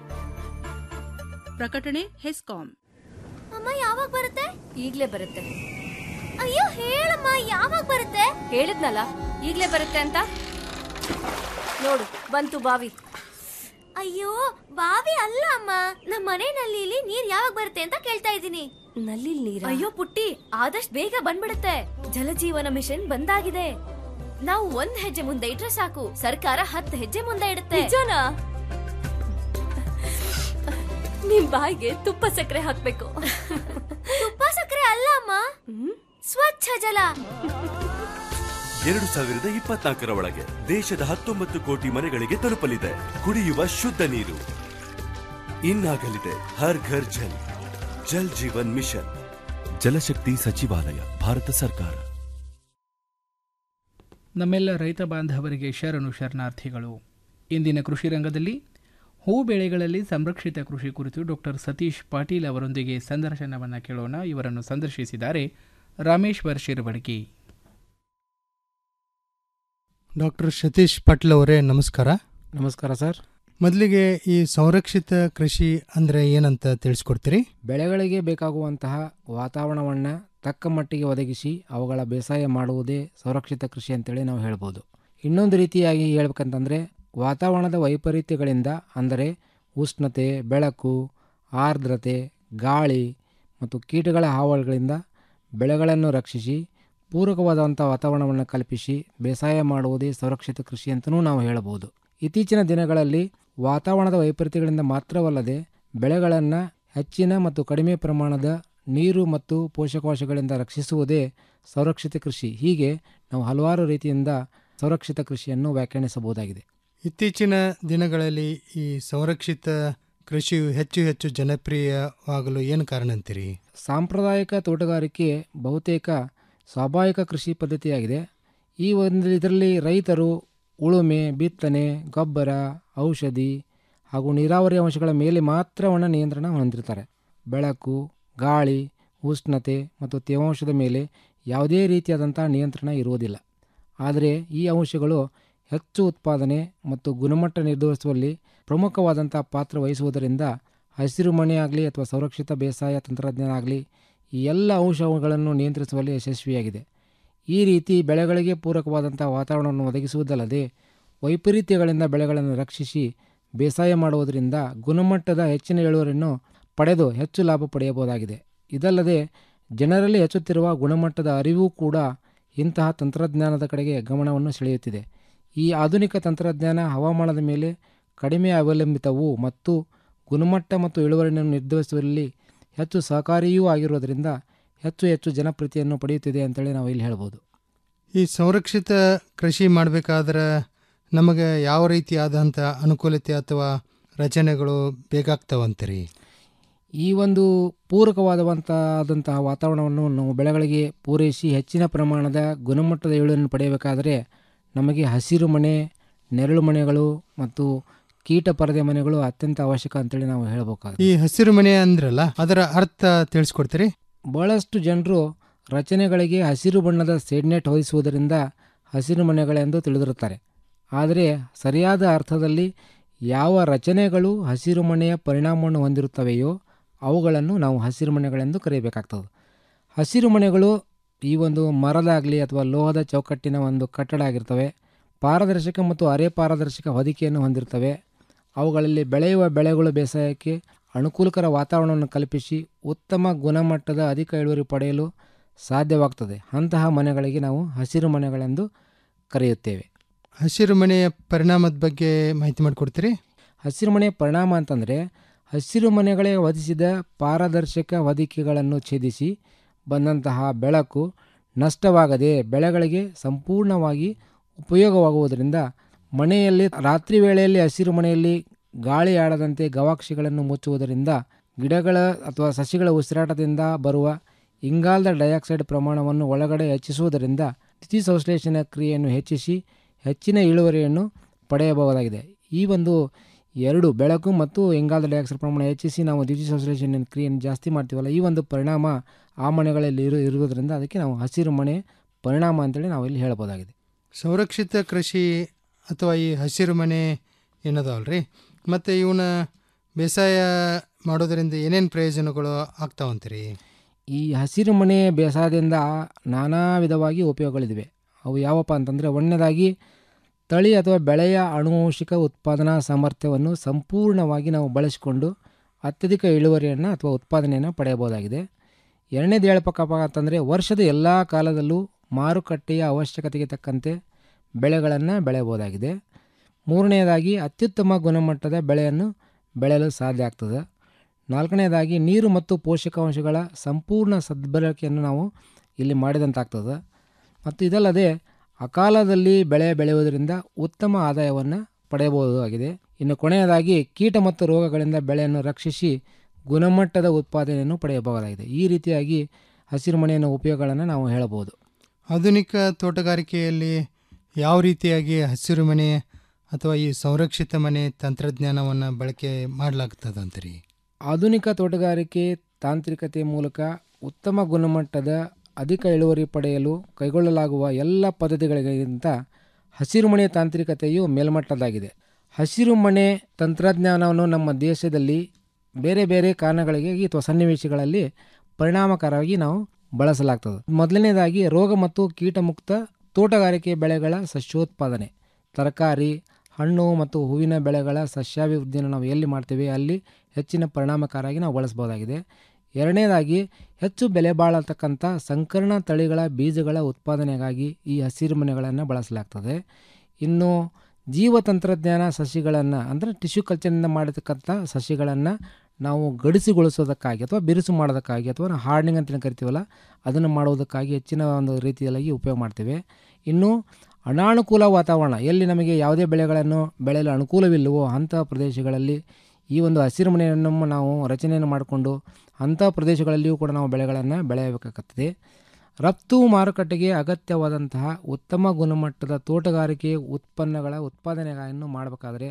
ಪ್ರಕಟಣೆ ಹೆಸ್ಕಾಂ ಅಮ್ಮ ಯಾವಾಗ ಬರುತ್ತೆ ಈಗ್ಲೇ ಬರುತ್ತೆ ಅಯ್ಯೋ ಹೇಳಮ್ಮ ಯಾವಾಗ ಬರುತ್ತೆ ಹೇಳಿದ್ನಲ್ಲ ಈಗ್ಲೇ ಬರುತ್ತೆ ಅಂತ ನೋಡು ಬಂತು ಬಾವಿ ಅಯ್ಯೋ ಬಾವಿ ಅಲ್ಲ ಅಮ್ಮ ನಮ್ಮ ಮನೆ ನಲ್ಲಿಲಿ ನೀರ್ ಯಾವಾಗ ಬರುತ್ತೆ ಅಂತ ಕೇಳ್ತಾ ಇದ್ದೀನಿ ನಲ್ಲಿ ನೀರ ಅಯ್ಯೋ ಪುಟ್ಟಿ ಆದಷ್ಟು ಬೇಗ ಬಂದ್ಬಿಡುತ್ತೆ ಜಲಜೀವನ ಮಿಷನ್ ಬಂದಾಗಿದೆ ನಾವು ಒಂದ್ ಹೆಜ್ಜೆ ಮುಂದೆ ಇಟ್ರೆ ಸಾಕು ಸರ್ಕಾರ ಹತ್ತು ಹೆಜ್ಜೆ ಮುಂದೆ ಇಡುತ್ತೆ ನಿಜನಾ ನಿಮ್ ಬಾಯಿಗೆ ತುಪ್ಪ ಸಕ್ಕರೆ ಹಾಕ್ಬೇಕು ತುಪ್ಪ ಸಕ್ಕರೆ ಅಲ್ಲ ಅಮ್ಮ ಸ್ವಚ್ಛ ಜಲ ಎರಡು ಸಾವಿರದ ಇಪ್ಪತ್ನಾಲ್ಕರ ಒಳಗೆ ದೇಶದ ಹತ್ತೊಂಬತ್ತು ಕೋಟಿ ಮನೆಗಳಿಗೆ ತಲುಪಲಿದೆ ಕುಡಿಯುವ ಶುದ್ಧ ನೀರು ಇನ್ನಾಗಲಿದೆ ಹರ್ ಘರ್ ಜಲ್ ಜಲ್ ಜೀವನ್ ಮಿಷನ್ ಜಲಶಕ್ತಿ ಸಚಿವಾಲಯ ಭಾರತ ಸರ್ಕಾರ ನಮ್ಮೆಲ್ಲ ರೈತ ಬಾಂಧವರಿಗೆ ಶರಣು ಶರಣಾರ್ಥಿಗಳು ಇಂದಿನ ಕೃಷಿ ರಂಗದಲ್ಲಿ ಹೂ ಬೆಳೆಗಳಲ್ಲಿ ಸಂರಕ್ಷಿತ ಕೃಷಿ ಕುರಿತು ಡಾಕ್ಟರ್ ಸತೀಶ್ ಪಾಟೀಲ್ ಅವರೊಂದಿಗೆ ಸಂದರ್ಶನವನ್ನು ಕೇಳೋಣ ಇವರನ್ನು ಸಂದರ್ಶಿಸಿದ್ದಾರೆ ರಾಮೇಶ್ವರ್ ಶಿರಬಡಗಿ ಡಾಕ್ಟರ್ ಸತೀಶ್ ಪಾಟೀಲ್ ಅವರೇ ನಮಸ್ಕಾರ ನಮಸ್ಕಾರ ಸರ್ ಮೊದಲಿಗೆ ಈ ಸಂರಕ್ಷಿತ ಕೃಷಿ ಅಂದರೆ ಏನಂತ ತಿಳಿಸ್ಕೊಡ್ತೀರಿ ಬೆಳೆಗಳಿಗೆ ಬೇಕಾಗುವಂತಹ ವಾತಾವರಣವನ್ನು ತಕ್ಕ ಮಟ್ಟಿಗೆ ಒದಗಿಸಿ ಅವುಗಳ ಬೇಸಾಯ ಮಾಡುವುದೇ ಸಂರಕ್ಷಿತ ಕೃಷಿ ಅಂತೇಳಿ ನಾವು ಹೇಳ್ಬೋದು ಇನ್ನೊಂದು ರೀತಿಯಾಗಿ ಹೇಳ್ಬೇಕಂತಂದರೆ ವಾತಾವರಣದ ವೈಪರೀತ್ಯಗಳಿಂದ ಅಂದರೆ ಉಷ್ಣತೆ ಬೆಳಕು ಆರ್ದ್ರತೆ ಗಾಳಿ ಮತ್ತು ಕೀಟಗಳ ಹಾವಳಿಗಳಿಂದ ಬೆಳೆಗಳನ್ನು ರಕ್ಷಿಸಿ ಪೂರಕವಾದಂಥ ವಾತಾವರಣವನ್ನು ಕಲ್ಪಿಸಿ ಬೇಸಾಯ ಮಾಡುವುದೇ ಸಂರಕ್ಷಿತ ಕೃಷಿ ಅಂತಲೂ ನಾವು ಹೇಳಬಹುದು ಇತ್ತೀಚಿನ ದಿನಗಳಲ್ಲಿ ವಾತಾವರಣದ ವೈಪರೀತ್ಯಗಳಿಂದ ಮಾತ್ರವಲ್ಲದೆ ಬೆಳೆಗಳನ್ನು ಹೆಚ್ಚಿನ ಮತ್ತು ಕಡಿಮೆ ಪ್ರಮಾಣದ ನೀರು ಮತ್ತು ಪೋಷಕಾಂಶಗಳಿಂದ ರಕ್ಷಿಸುವುದೇ ಸಂರಕ್ಷಿತ ಕೃಷಿ ಹೀಗೆ ನಾವು ಹಲವಾರು ರೀತಿಯಿಂದ ಸಂರಕ್ಷಿತ ಕೃಷಿಯನ್ನು ವ್ಯಾಖ್ಯಾನಿಸಬಹುದಾಗಿದೆ ಇತ್ತೀಚಿನ ದಿನಗಳಲ್ಲಿ ಈ ಸಂರಕ್ಷಿತ ಕೃಷಿಯು ಹೆಚ್ಚು ಹೆಚ್ಚು ಜನಪ್ರಿಯವಾಗಲು ಏನು ಕಾರಣ ಅಂತೀರಿ ಸಾಂಪ್ರದಾಯಿಕ ತೋಟಗಾರಿಕೆ ಬಹುತೇಕ ಸ್ವಾಭಾವಿಕ ಕೃಷಿ ಪದ್ಧತಿಯಾಗಿದೆ ಈ ಒಂದು ಇದರಲ್ಲಿ ರೈತರು ಉಳುಮೆ ಬಿತ್ತನೆ ಗೊಬ್ಬರ ಔಷಧಿ ಹಾಗೂ ನೀರಾವರಿ ಅಂಶಗಳ ಮೇಲೆ ಮಾತ್ರವನ್ನ ನಿಯಂತ್ರಣ ಹೊಂದಿರ್ತಾರೆ ಬೆಳಕು ಗಾಳಿ ಉಷ್ಣತೆ ಮತ್ತು ತೇವಾಂಶದ ಮೇಲೆ ಯಾವುದೇ ರೀತಿಯಾದಂಥ ನಿಯಂತ್ರಣ ಇರುವುದಿಲ್ಲ ಆದರೆ ಈ ಅಂಶಗಳು ಹೆಚ್ಚು ಉತ್ಪಾದನೆ ಮತ್ತು ಗುಣಮಟ್ಟ ನಿರ್ಧರಿಸುವಲ್ಲಿ ಪ್ರಮುಖವಾದಂಥ ಪಾತ್ರ ವಹಿಸುವುದರಿಂದ ಹಸಿರು ಮನೆ ಆಗಲಿ ಅಥವಾ ಸಂರಕ್ಷಿತ ಬೇಸಾಯ ತಂತ್ರಜ್ಞಾನ ಆಗಲಿ ಈ ಎಲ್ಲ ಅಂಶಗಳನ್ನು ನಿಯಂತ್ರಿಸುವಲ್ಲಿ ಯಶಸ್ವಿಯಾಗಿದೆ ಈ ರೀತಿ ಬೆಳೆಗಳಿಗೆ ಪೂರಕವಾದಂಥ ವಾತಾವರಣವನ್ನು ಒದಗಿಸುವುದಲ್ಲದೆ ವೈಪರೀತ್ಯಗಳಿಂದ ಬೆಳೆಗಳನ್ನು ರಕ್ಷಿಸಿ ಬೇಸಾಯ ಮಾಡುವುದರಿಂದ ಗುಣಮಟ್ಟದ ಹೆಚ್ಚಿನ ಇಳುವರಿಯನ್ನು ಪಡೆದು ಹೆಚ್ಚು ಲಾಭ ಪಡೆಯಬಹುದಾಗಿದೆ ಇದಲ್ಲದೆ ಜನರಲ್ಲಿ ಹೆಚ್ಚುತ್ತಿರುವ ಗುಣಮಟ್ಟದ ಅರಿವು ಕೂಡ ಇಂತಹ ತಂತ್ರಜ್ಞಾನದ ಕಡೆಗೆ ಗಮನವನ್ನು ಸೆಳೆಯುತ್ತಿದೆ ಈ ಆಧುನಿಕ ತಂತ್ರಜ್ಞಾನ ಹವಾಮಾನದ ಮೇಲೆ ಕಡಿಮೆ ಅವಲಂಬಿತವು ಮತ್ತು ಗುಣಮಟ್ಟ ಮತ್ತು ಇಳುವರಿಯನ್ನು ನಿರ್ಧರಿಸುವಲ್ಲಿ ಹೆಚ್ಚು ಸಹಕಾರಿಯೂ ಆಗಿರುವುದರಿಂದ ಹೆಚ್ಚು ಹೆಚ್ಚು ಜನಪ್ರಿಯತೆಯನ್ನು ಪಡೆಯುತ್ತಿದೆ ಅಂತೇಳಿ ನಾವು ಇಲ್ಲಿ ಹೇಳ್ಬೋದು ಈ ಸಂರಕ್ಷಿತ ಕೃಷಿ ಮಾಡಬೇಕಾದ್ರೆ ನಮಗೆ ಯಾವ ರೀತಿಯಾದಂಥ ಅನುಕೂಲತೆ ಅಥವಾ ರಚನೆಗಳು ಬೇಕಾಗ್ತಾವಂತೀರಿ ಈ ಒಂದು ಪೂರಕವಾದಂತಹ ವಾತಾವರಣವನ್ನು ನಾವು ಬೆಳೆಗಳಿಗೆ ಪೂರೈಸಿ ಹೆಚ್ಚಿನ ಪ್ರಮಾಣದ ಗುಣಮಟ್ಟದ ಇಳುವರಿಯನ್ನು ಪಡೆಯಬೇಕಾದರೆ ನಮಗೆ ಹಸಿರು ಮನೆ ನೆರಳು ಮನೆಗಳು ಮತ್ತು ಕೀಟ ಪರದೆ ಮನೆಗಳು ಅತ್ಯಂತ ಅವಶ್ಯಕ ಅಂತೇಳಿ ನಾವು ಹೇಳಬೇಕಾಗುತ್ತೆ ಈ ಹಸಿರು ಮನೆ ಅಂದ್ರಲ್ಲ ಅದರ ಅರ್ಥ ತಿಳಿಸ್ಕೊಡ್ತೀರಿ ಬಹಳಷ್ಟು ಜನರು ರಚನೆಗಳಿಗೆ ಹಸಿರು ಬಣ್ಣದ ಸೆಡ್ನೆಟ್ ಹೊದಿಸುವುದರಿಂದ ಹಸಿರು ಮನೆಗಳೆಂದು ತಿಳಿದಿರುತ್ತಾರೆ ಆದರೆ ಸರಿಯಾದ ಅರ್ಥದಲ್ಲಿ ಯಾವ ರಚನೆಗಳು ಹಸಿರು ಮನೆಯ ಪರಿಣಾಮವನ್ನು ಹೊಂದಿರುತ್ತವೆಯೋ ಅವುಗಳನ್ನು ನಾವು ಹಸಿರು ಮನೆಗಳೆಂದು ಕರೆಯಬೇಕಾಗ್ತದೆ ಹಸಿರು ಮನೆಗಳು ಈ ಒಂದು ಮರದಾಗಲಿ ಅಥವಾ ಲೋಹದ ಚೌಕಟ್ಟಿನ ಒಂದು ಕಟ್ಟಡ ಆಗಿರ್ತವೆ ಪಾರದರ್ಶಕ ಮತ್ತು ಅರೆ ಪಾರದರ್ಶಕ ಹೊದಿಕೆಯನ್ನು ಹೊಂದಿರ್ತವೆ ಅವುಗಳಲ್ಲಿ ಬೆಳೆಯುವ ಬೆಳೆಗಳು ಬೇಸಾಯಕ್ಕೆ ಅನುಕೂಲಕರ ವಾತಾವರಣವನ್ನು ಕಲ್ಪಿಸಿ ಉತ್ತಮ ಗುಣಮಟ್ಟದ ಅಧಿಕ ಇಳುವರಿ ಪಡೆಯಲು ಸಾಧ್ಯವಾಗ್ತದೆ ಅಂತಹ ಮನೆಗಳಿಗೆ ನಾವು ಹಸಿರು ಮನೆಗಳೆಂದು ಕರೆಯುತ್ತೇವೆ ಹಸಿರು ಮನೆಯ ಪರಿಣಾಮದ ಬಗ್ಗೆ ಮಾಹಿತಿ ಮಾಡಿಕೊಡ್ತೀರಿ ಹಸಿರು ಮನೆಯ ಪರಿಣಾಮ ಅಂತಂದರೆ ಹಸಿರು ಮನೆಗಳೇ ಹೊದಿಸಿದ ಪಾರದರ್ಶಕ ಹೊದಿಕೆಗಳನ್ನು ಛೇದಿಸಿ ಬಂದಂತಹ ಬೆಳಕು ನಷ್ಟವಾಗದೆ ಬೆಳೆಗಳಿಗೆ ಸಂಪೂರ್ಣವಾಗಿ ಉಪಯೋಗವಾಗುವುದರಿಂದ ಮನೆಯಲ್ಲಿ ರಾತ್ರಿ ವೇಳೆಯಲ್ಲಿ ಹಸಿರು ಮನೆಯಲ್ಲಿ ಗಾಳಿ ಆಡದಂತೆ ಗವಾಕ್ಷಿಗಳನ್ನು ಮುಚ್ಚುವುದರಿಂದ ಗಿಡಗಳ ಅಥವಾ ಸಸಿಗಳ ಉಸಿರಾಟದಿಂದ ಬರುವ ಇಂಗಾಲದ ಡೈಆಕ್ಸೈಡ್ ಪ್ರಮಾಣವನ್ನು ಒಳಗಡೆ ಹೆಚ್ಚಿಸುವುದರಿಂದ ದ್ಯುತಿಸಂಶ್ಲೇಷಣ ಕ್ರಿಯೆಯನ್ನು ಹೆಚ್ಚಿಸಿ ಹೆಚ್ಚಿನ ಇಳುವರಿಯನ್ನು ಪಡೆಯಬಹುದಾಗಿದೆ ಈ ಒಂದು ಎರಡು ಬೆಳಕು ಮತ್ತು ಇಂಗಾಲದ ಡೈಆಕ್ಸೈಡ್ ಪ್ರಮಾಣ ಹೆಚ್ಚಿಸಿ ನಾವು ದ್ಯುತಿಸಂಶ್ಲೇಷಣ ಕ್ರಿಯೆಯನ್ನು ಜಾಸ್ತಿ ಮಾಡ್ತೀವಲ್ಲ ಈ ಒಂದು ಪರಿಣಾಮ ಆ ಮನೆಗಳಲ್ಲಿ ಇರು ಇರುವುದರಿಂದ ಅದಕ್ಕೆ ನಾವು ಹಸಿರು ಮನೆ ಪರಿಣಾಮ ಅಂತೇಳಿ ನಾವು ಇಲ್ಲಿ ಹೇಳ್ಬೋದಾಗಿದೆ ಸಂರಕ್ಷಿತ ಕೃಷಿ ಅಥವಾ ಈ ಹಸಿರು ಮನೆ ಏನದಾವಲ್ರಿ ಮತ್ತು ಇವನ್ನ ಬೇಸಾಯ ಮಾಡೋದರಿಂದ ಏನೇನು ಪ್ರಯೋಜನಗಳು ಆಗ್ತಾವಂತೀರಿ ಈ ಹಸಿರು ಮನೆ ಬೇಸಾಯದಿಂದ ನಾನಾ ವಿಧವಾಗಿ ಉಪಯೋಗಗಳಿವೆ ಅವು ಯಾವಪ್ಪ ಅಂತಂದರೆ ಒಂದನೇದಾಗಿ ತಳಿ ಅಥವಾ ಬೆಳೆಯ ಆನುವಂಶಿಕ ಉತ್ಪಾದನಾ ಸಾಮರ್ಥ್ಯವನ್ನು ಸಂಪೂರ್ಣವಾಗಿ ನಾವು ಬಳಸಿಕೊಂಡು ಅತ್ಯಧಿಕ ಇಳುವರಿಯನ್ನು ಅಥವಾ ಉತ್ಪಾದನೆಯನ್ನು ಪಡೆಯಬಹುದಾಗಿದೆ ಎರಡನೇದು ಹೇಳ್ಬೇಕಪ್ಪ ಅಂತಂದರೆ ವರ್ಷದ ಎಲ್ಲ ಕಾಲದಲ್ಲೂ ಮಾರುಕಟ್ಟೆಯ ಅವಶ್ಯಕತೆಗೆ ತಕ್ಕಂತೆ ಬೆಳೆಗಳನ್ನು ಬೆಳೆಯಬಹುದಾಗಿದೆ ಮೂರನೆಯದಾಗಿ ಅತ್ಯುತ್ತಮ ಗುಣಮಟ್ಟದ ಬೆಳೆಯನ್ನು ಬೆಳೆಯಲು ಸಾಧ್ಯ ಆಗ್ತದೆ ನಾಲ್ಕನೇದಾಗಿ ನೀರು ಮತ್ತು ಪೋಷಕಾಂಶಗಳ ಸಂಪೂರ್ಣ ಸದ್ಬಳಕೆಯನ್ನು ನಾವು ಇಲ್ಲಿ ಮಾಡಿದಂತಾಗ್ತದೆ ಮತ್ತು ಇದಲ್ಲದೆ ಅಕಾಲದಲ್ಲಿ ಬೆಳೆ ಬೆಳೆಯುವುದರಿಂದ ಉತ್ತಮ ಆದಾಯವನ್ನು ಪಡೆಯಬಹುದಾಗಿದೆ ಇನ್ನು ಕೊನೆಯದಾಗಿ ಕೀಟ ಮತ್ತು ರೋಗಗಳಿಂದ ಬೆಳೆಯನ್ನು ರಕ್ಷಿಸಿ ಗುಣಮಟ್ಟದ ಉತ್ಪಾದನೆಯನ್ನು ಪಡೆಯಬಹುದಾಗಿದೆ ಈ ರೀತಿಯಾಗಿ ಹಸಿರು ಮನೆಯ ಉಪಯೋಗಗಳನ್ನು ನಾವು ಹೇಳಬಹುದು ಆಧುನಿಕ ತೋಟಗಾರಿಕೆಯಲ್ಲಿ ಯಾವ ರೀತಿಯಾಗಿ ಹಸಿರು ಮನೆ ಅಥವಾ ಈ ಸಂರಕ್ಷಿತ ಮನೆ ತಂತ್ರಜ್ಞಾನವನ್ನು ಬಳಕೆ ಮಾಡಲಾಗ್ತದಂತೀರಿ ಆಧುನಿಕ ತೋಟಗಾರಿಕೆ ತಾಂತ್ರಿಕತೆ ಮೂಲಕ ಉತ್ತಮ ಗುಣಮಟ್ಟದ ಅಧಿಕ ಇಳುವರಿ ಪಡೆಯಲು ಕೈಗೊಳ್ಳಲಾಗುವ ಎಲ್ಲ ಪದ್ಧತಿಗಳಿಗಿಂತ ಹಸಿರು ಮನೆ ತಾಂತ್ರಿಕತೆಯು ಮೇಲ್ಮಟ್ಟದಾಗಿದೆ ಹಸಿರು ಮನೆ ತಂತ್ರಜ್ಞಾನವನ್ನು ನಮ್ಮ ದೇಶದಲ್ಲಿ ಬೇರೆ ಬೇರೆ ಕಾರಣಗಳಿಗೆ ಅಥವಾ ಸನ್ನಿವೇಶಗಳಲ್ಲಿ ಪರಿಣಾಮಕಾರವಾಗಿ ನಾವು ಬಳಸಲಾಗ್ತದೆ ಮೊದಲನೇದಾಗಿ ರೋಗ ಮತ್ತು ಕೀಟಮುಕ್ತ ತೋಟಗಾರಿಕೆ ಬೆಳೆಗಳ ಸಸ್ಯೋತ್ಪಾದನೆ ತರಕಾರಿ ಹಣ್ಣು ಮತ್ತು ಹೂವಿನ ಬೆಳೆಗಳ ಸಸ್ಯಾಭಿವೃದ್ಧಿಯನ್ನು ನಾವು ಎಲ್ಲಿ ಮಾಡ್ತೀವಿ ಅಲ್ಲಿ ಹೆಚ್ಚಿನ ಪರಿಣಾಮಕಾರಿಯಾಗಿ ನಾವು ಬಳಸಬಹುದಾಗಿದೆ ಎರಡನೇದಾಗಿ ಹೆಚ್ಚು ಬೆಲೆ ಬಾಳತಕ್ಕಂಥ ಸಂಕರ್ಣ ತಳಿಗಳ ಬೀಜಗಳ ಉತ್ಪಾದನೆಗಾಗಿ ಈ ಹಸಿರು ಮನೆಗಳನ್ನು ಬಳಸಲಾಗ್ತದೆ ಇನ್ನು ಜೀವ ತಂತ್ರಜ್ಞಾನ ಸಸಿಗಳನ್ನು ಅಂದರೆ ಟಿಶ್ಯೂ ಕಲ್ಚರ್ನಿಂದ ಮಾಡಿರ್ತಕ್ಕಂಥ ಸಸಿಗಳನ್ನು ನಾವು ಗಡಿಸಿಗೊಳಿಸೋದಕ್ಕಾಗಿ ಅಥವಾ ಬಿರುಸು ಮಾಡೋದಕ್ಕಾಗಿ ಅಥವಾ ನಾವು ಹಾರ್ಡ್ನಿಂಗ್ ಅಂತ ಕರಿತೀವಲ್ಲ ಅದನ್ನು ಮಾಡುವುದಕ್ಕಾಗಿ ಹೆಚ್ಚಿನ ಒಂದು ರೀತಿಯಲ್ಲಿ ಉಪಯೋಗ ಮಾಡ್ತೇವೆ ಇನ್ನು ಅನಾನುಕೂಲ ವಾತಾವರಣ ಎಲ್ಲಿ ನಮಗೆ ಯಾವುದೇ ಬೆಳೆಗಳನ್ನು ಬೆಳೆಯಲು ಅನುಕೂಲವಿಲ್ಲವೋ ಅಂತಹ ಪ್ರದೇಶಗಳಲ್ಲಿ ಈ ಒಂದು ಹಸಿರು ಮನೆಯನ್ನು ನಾವು ರಚನೆಯನ್ನು ಮಾಡಿಕೊಂಡು ಅಂಥ ಪ್ರದೇಶಗಳಲ್ಲಿಯೂ ಕೂಡ ನಾವು ಬೆಳೆಗಳನ್ನು ಬೆಳೆಯಬೇಕಾಗುತ್ತದೆ ರಫ್ತು ಮಾರುಕಟ್ಟೆಗೆ ಅಗತ್ಯವಾದಂತಹ ಉತ್ತಮ ಗುಣಮಟ್ಟದ ತೋಟಗಾರಿಕೆ ಉತ್ಪನ್ನಗಳ ಉತ್ಪಾದನೆಯನ್ನು ಮಾಡಬೇಕಾದ್ರೆ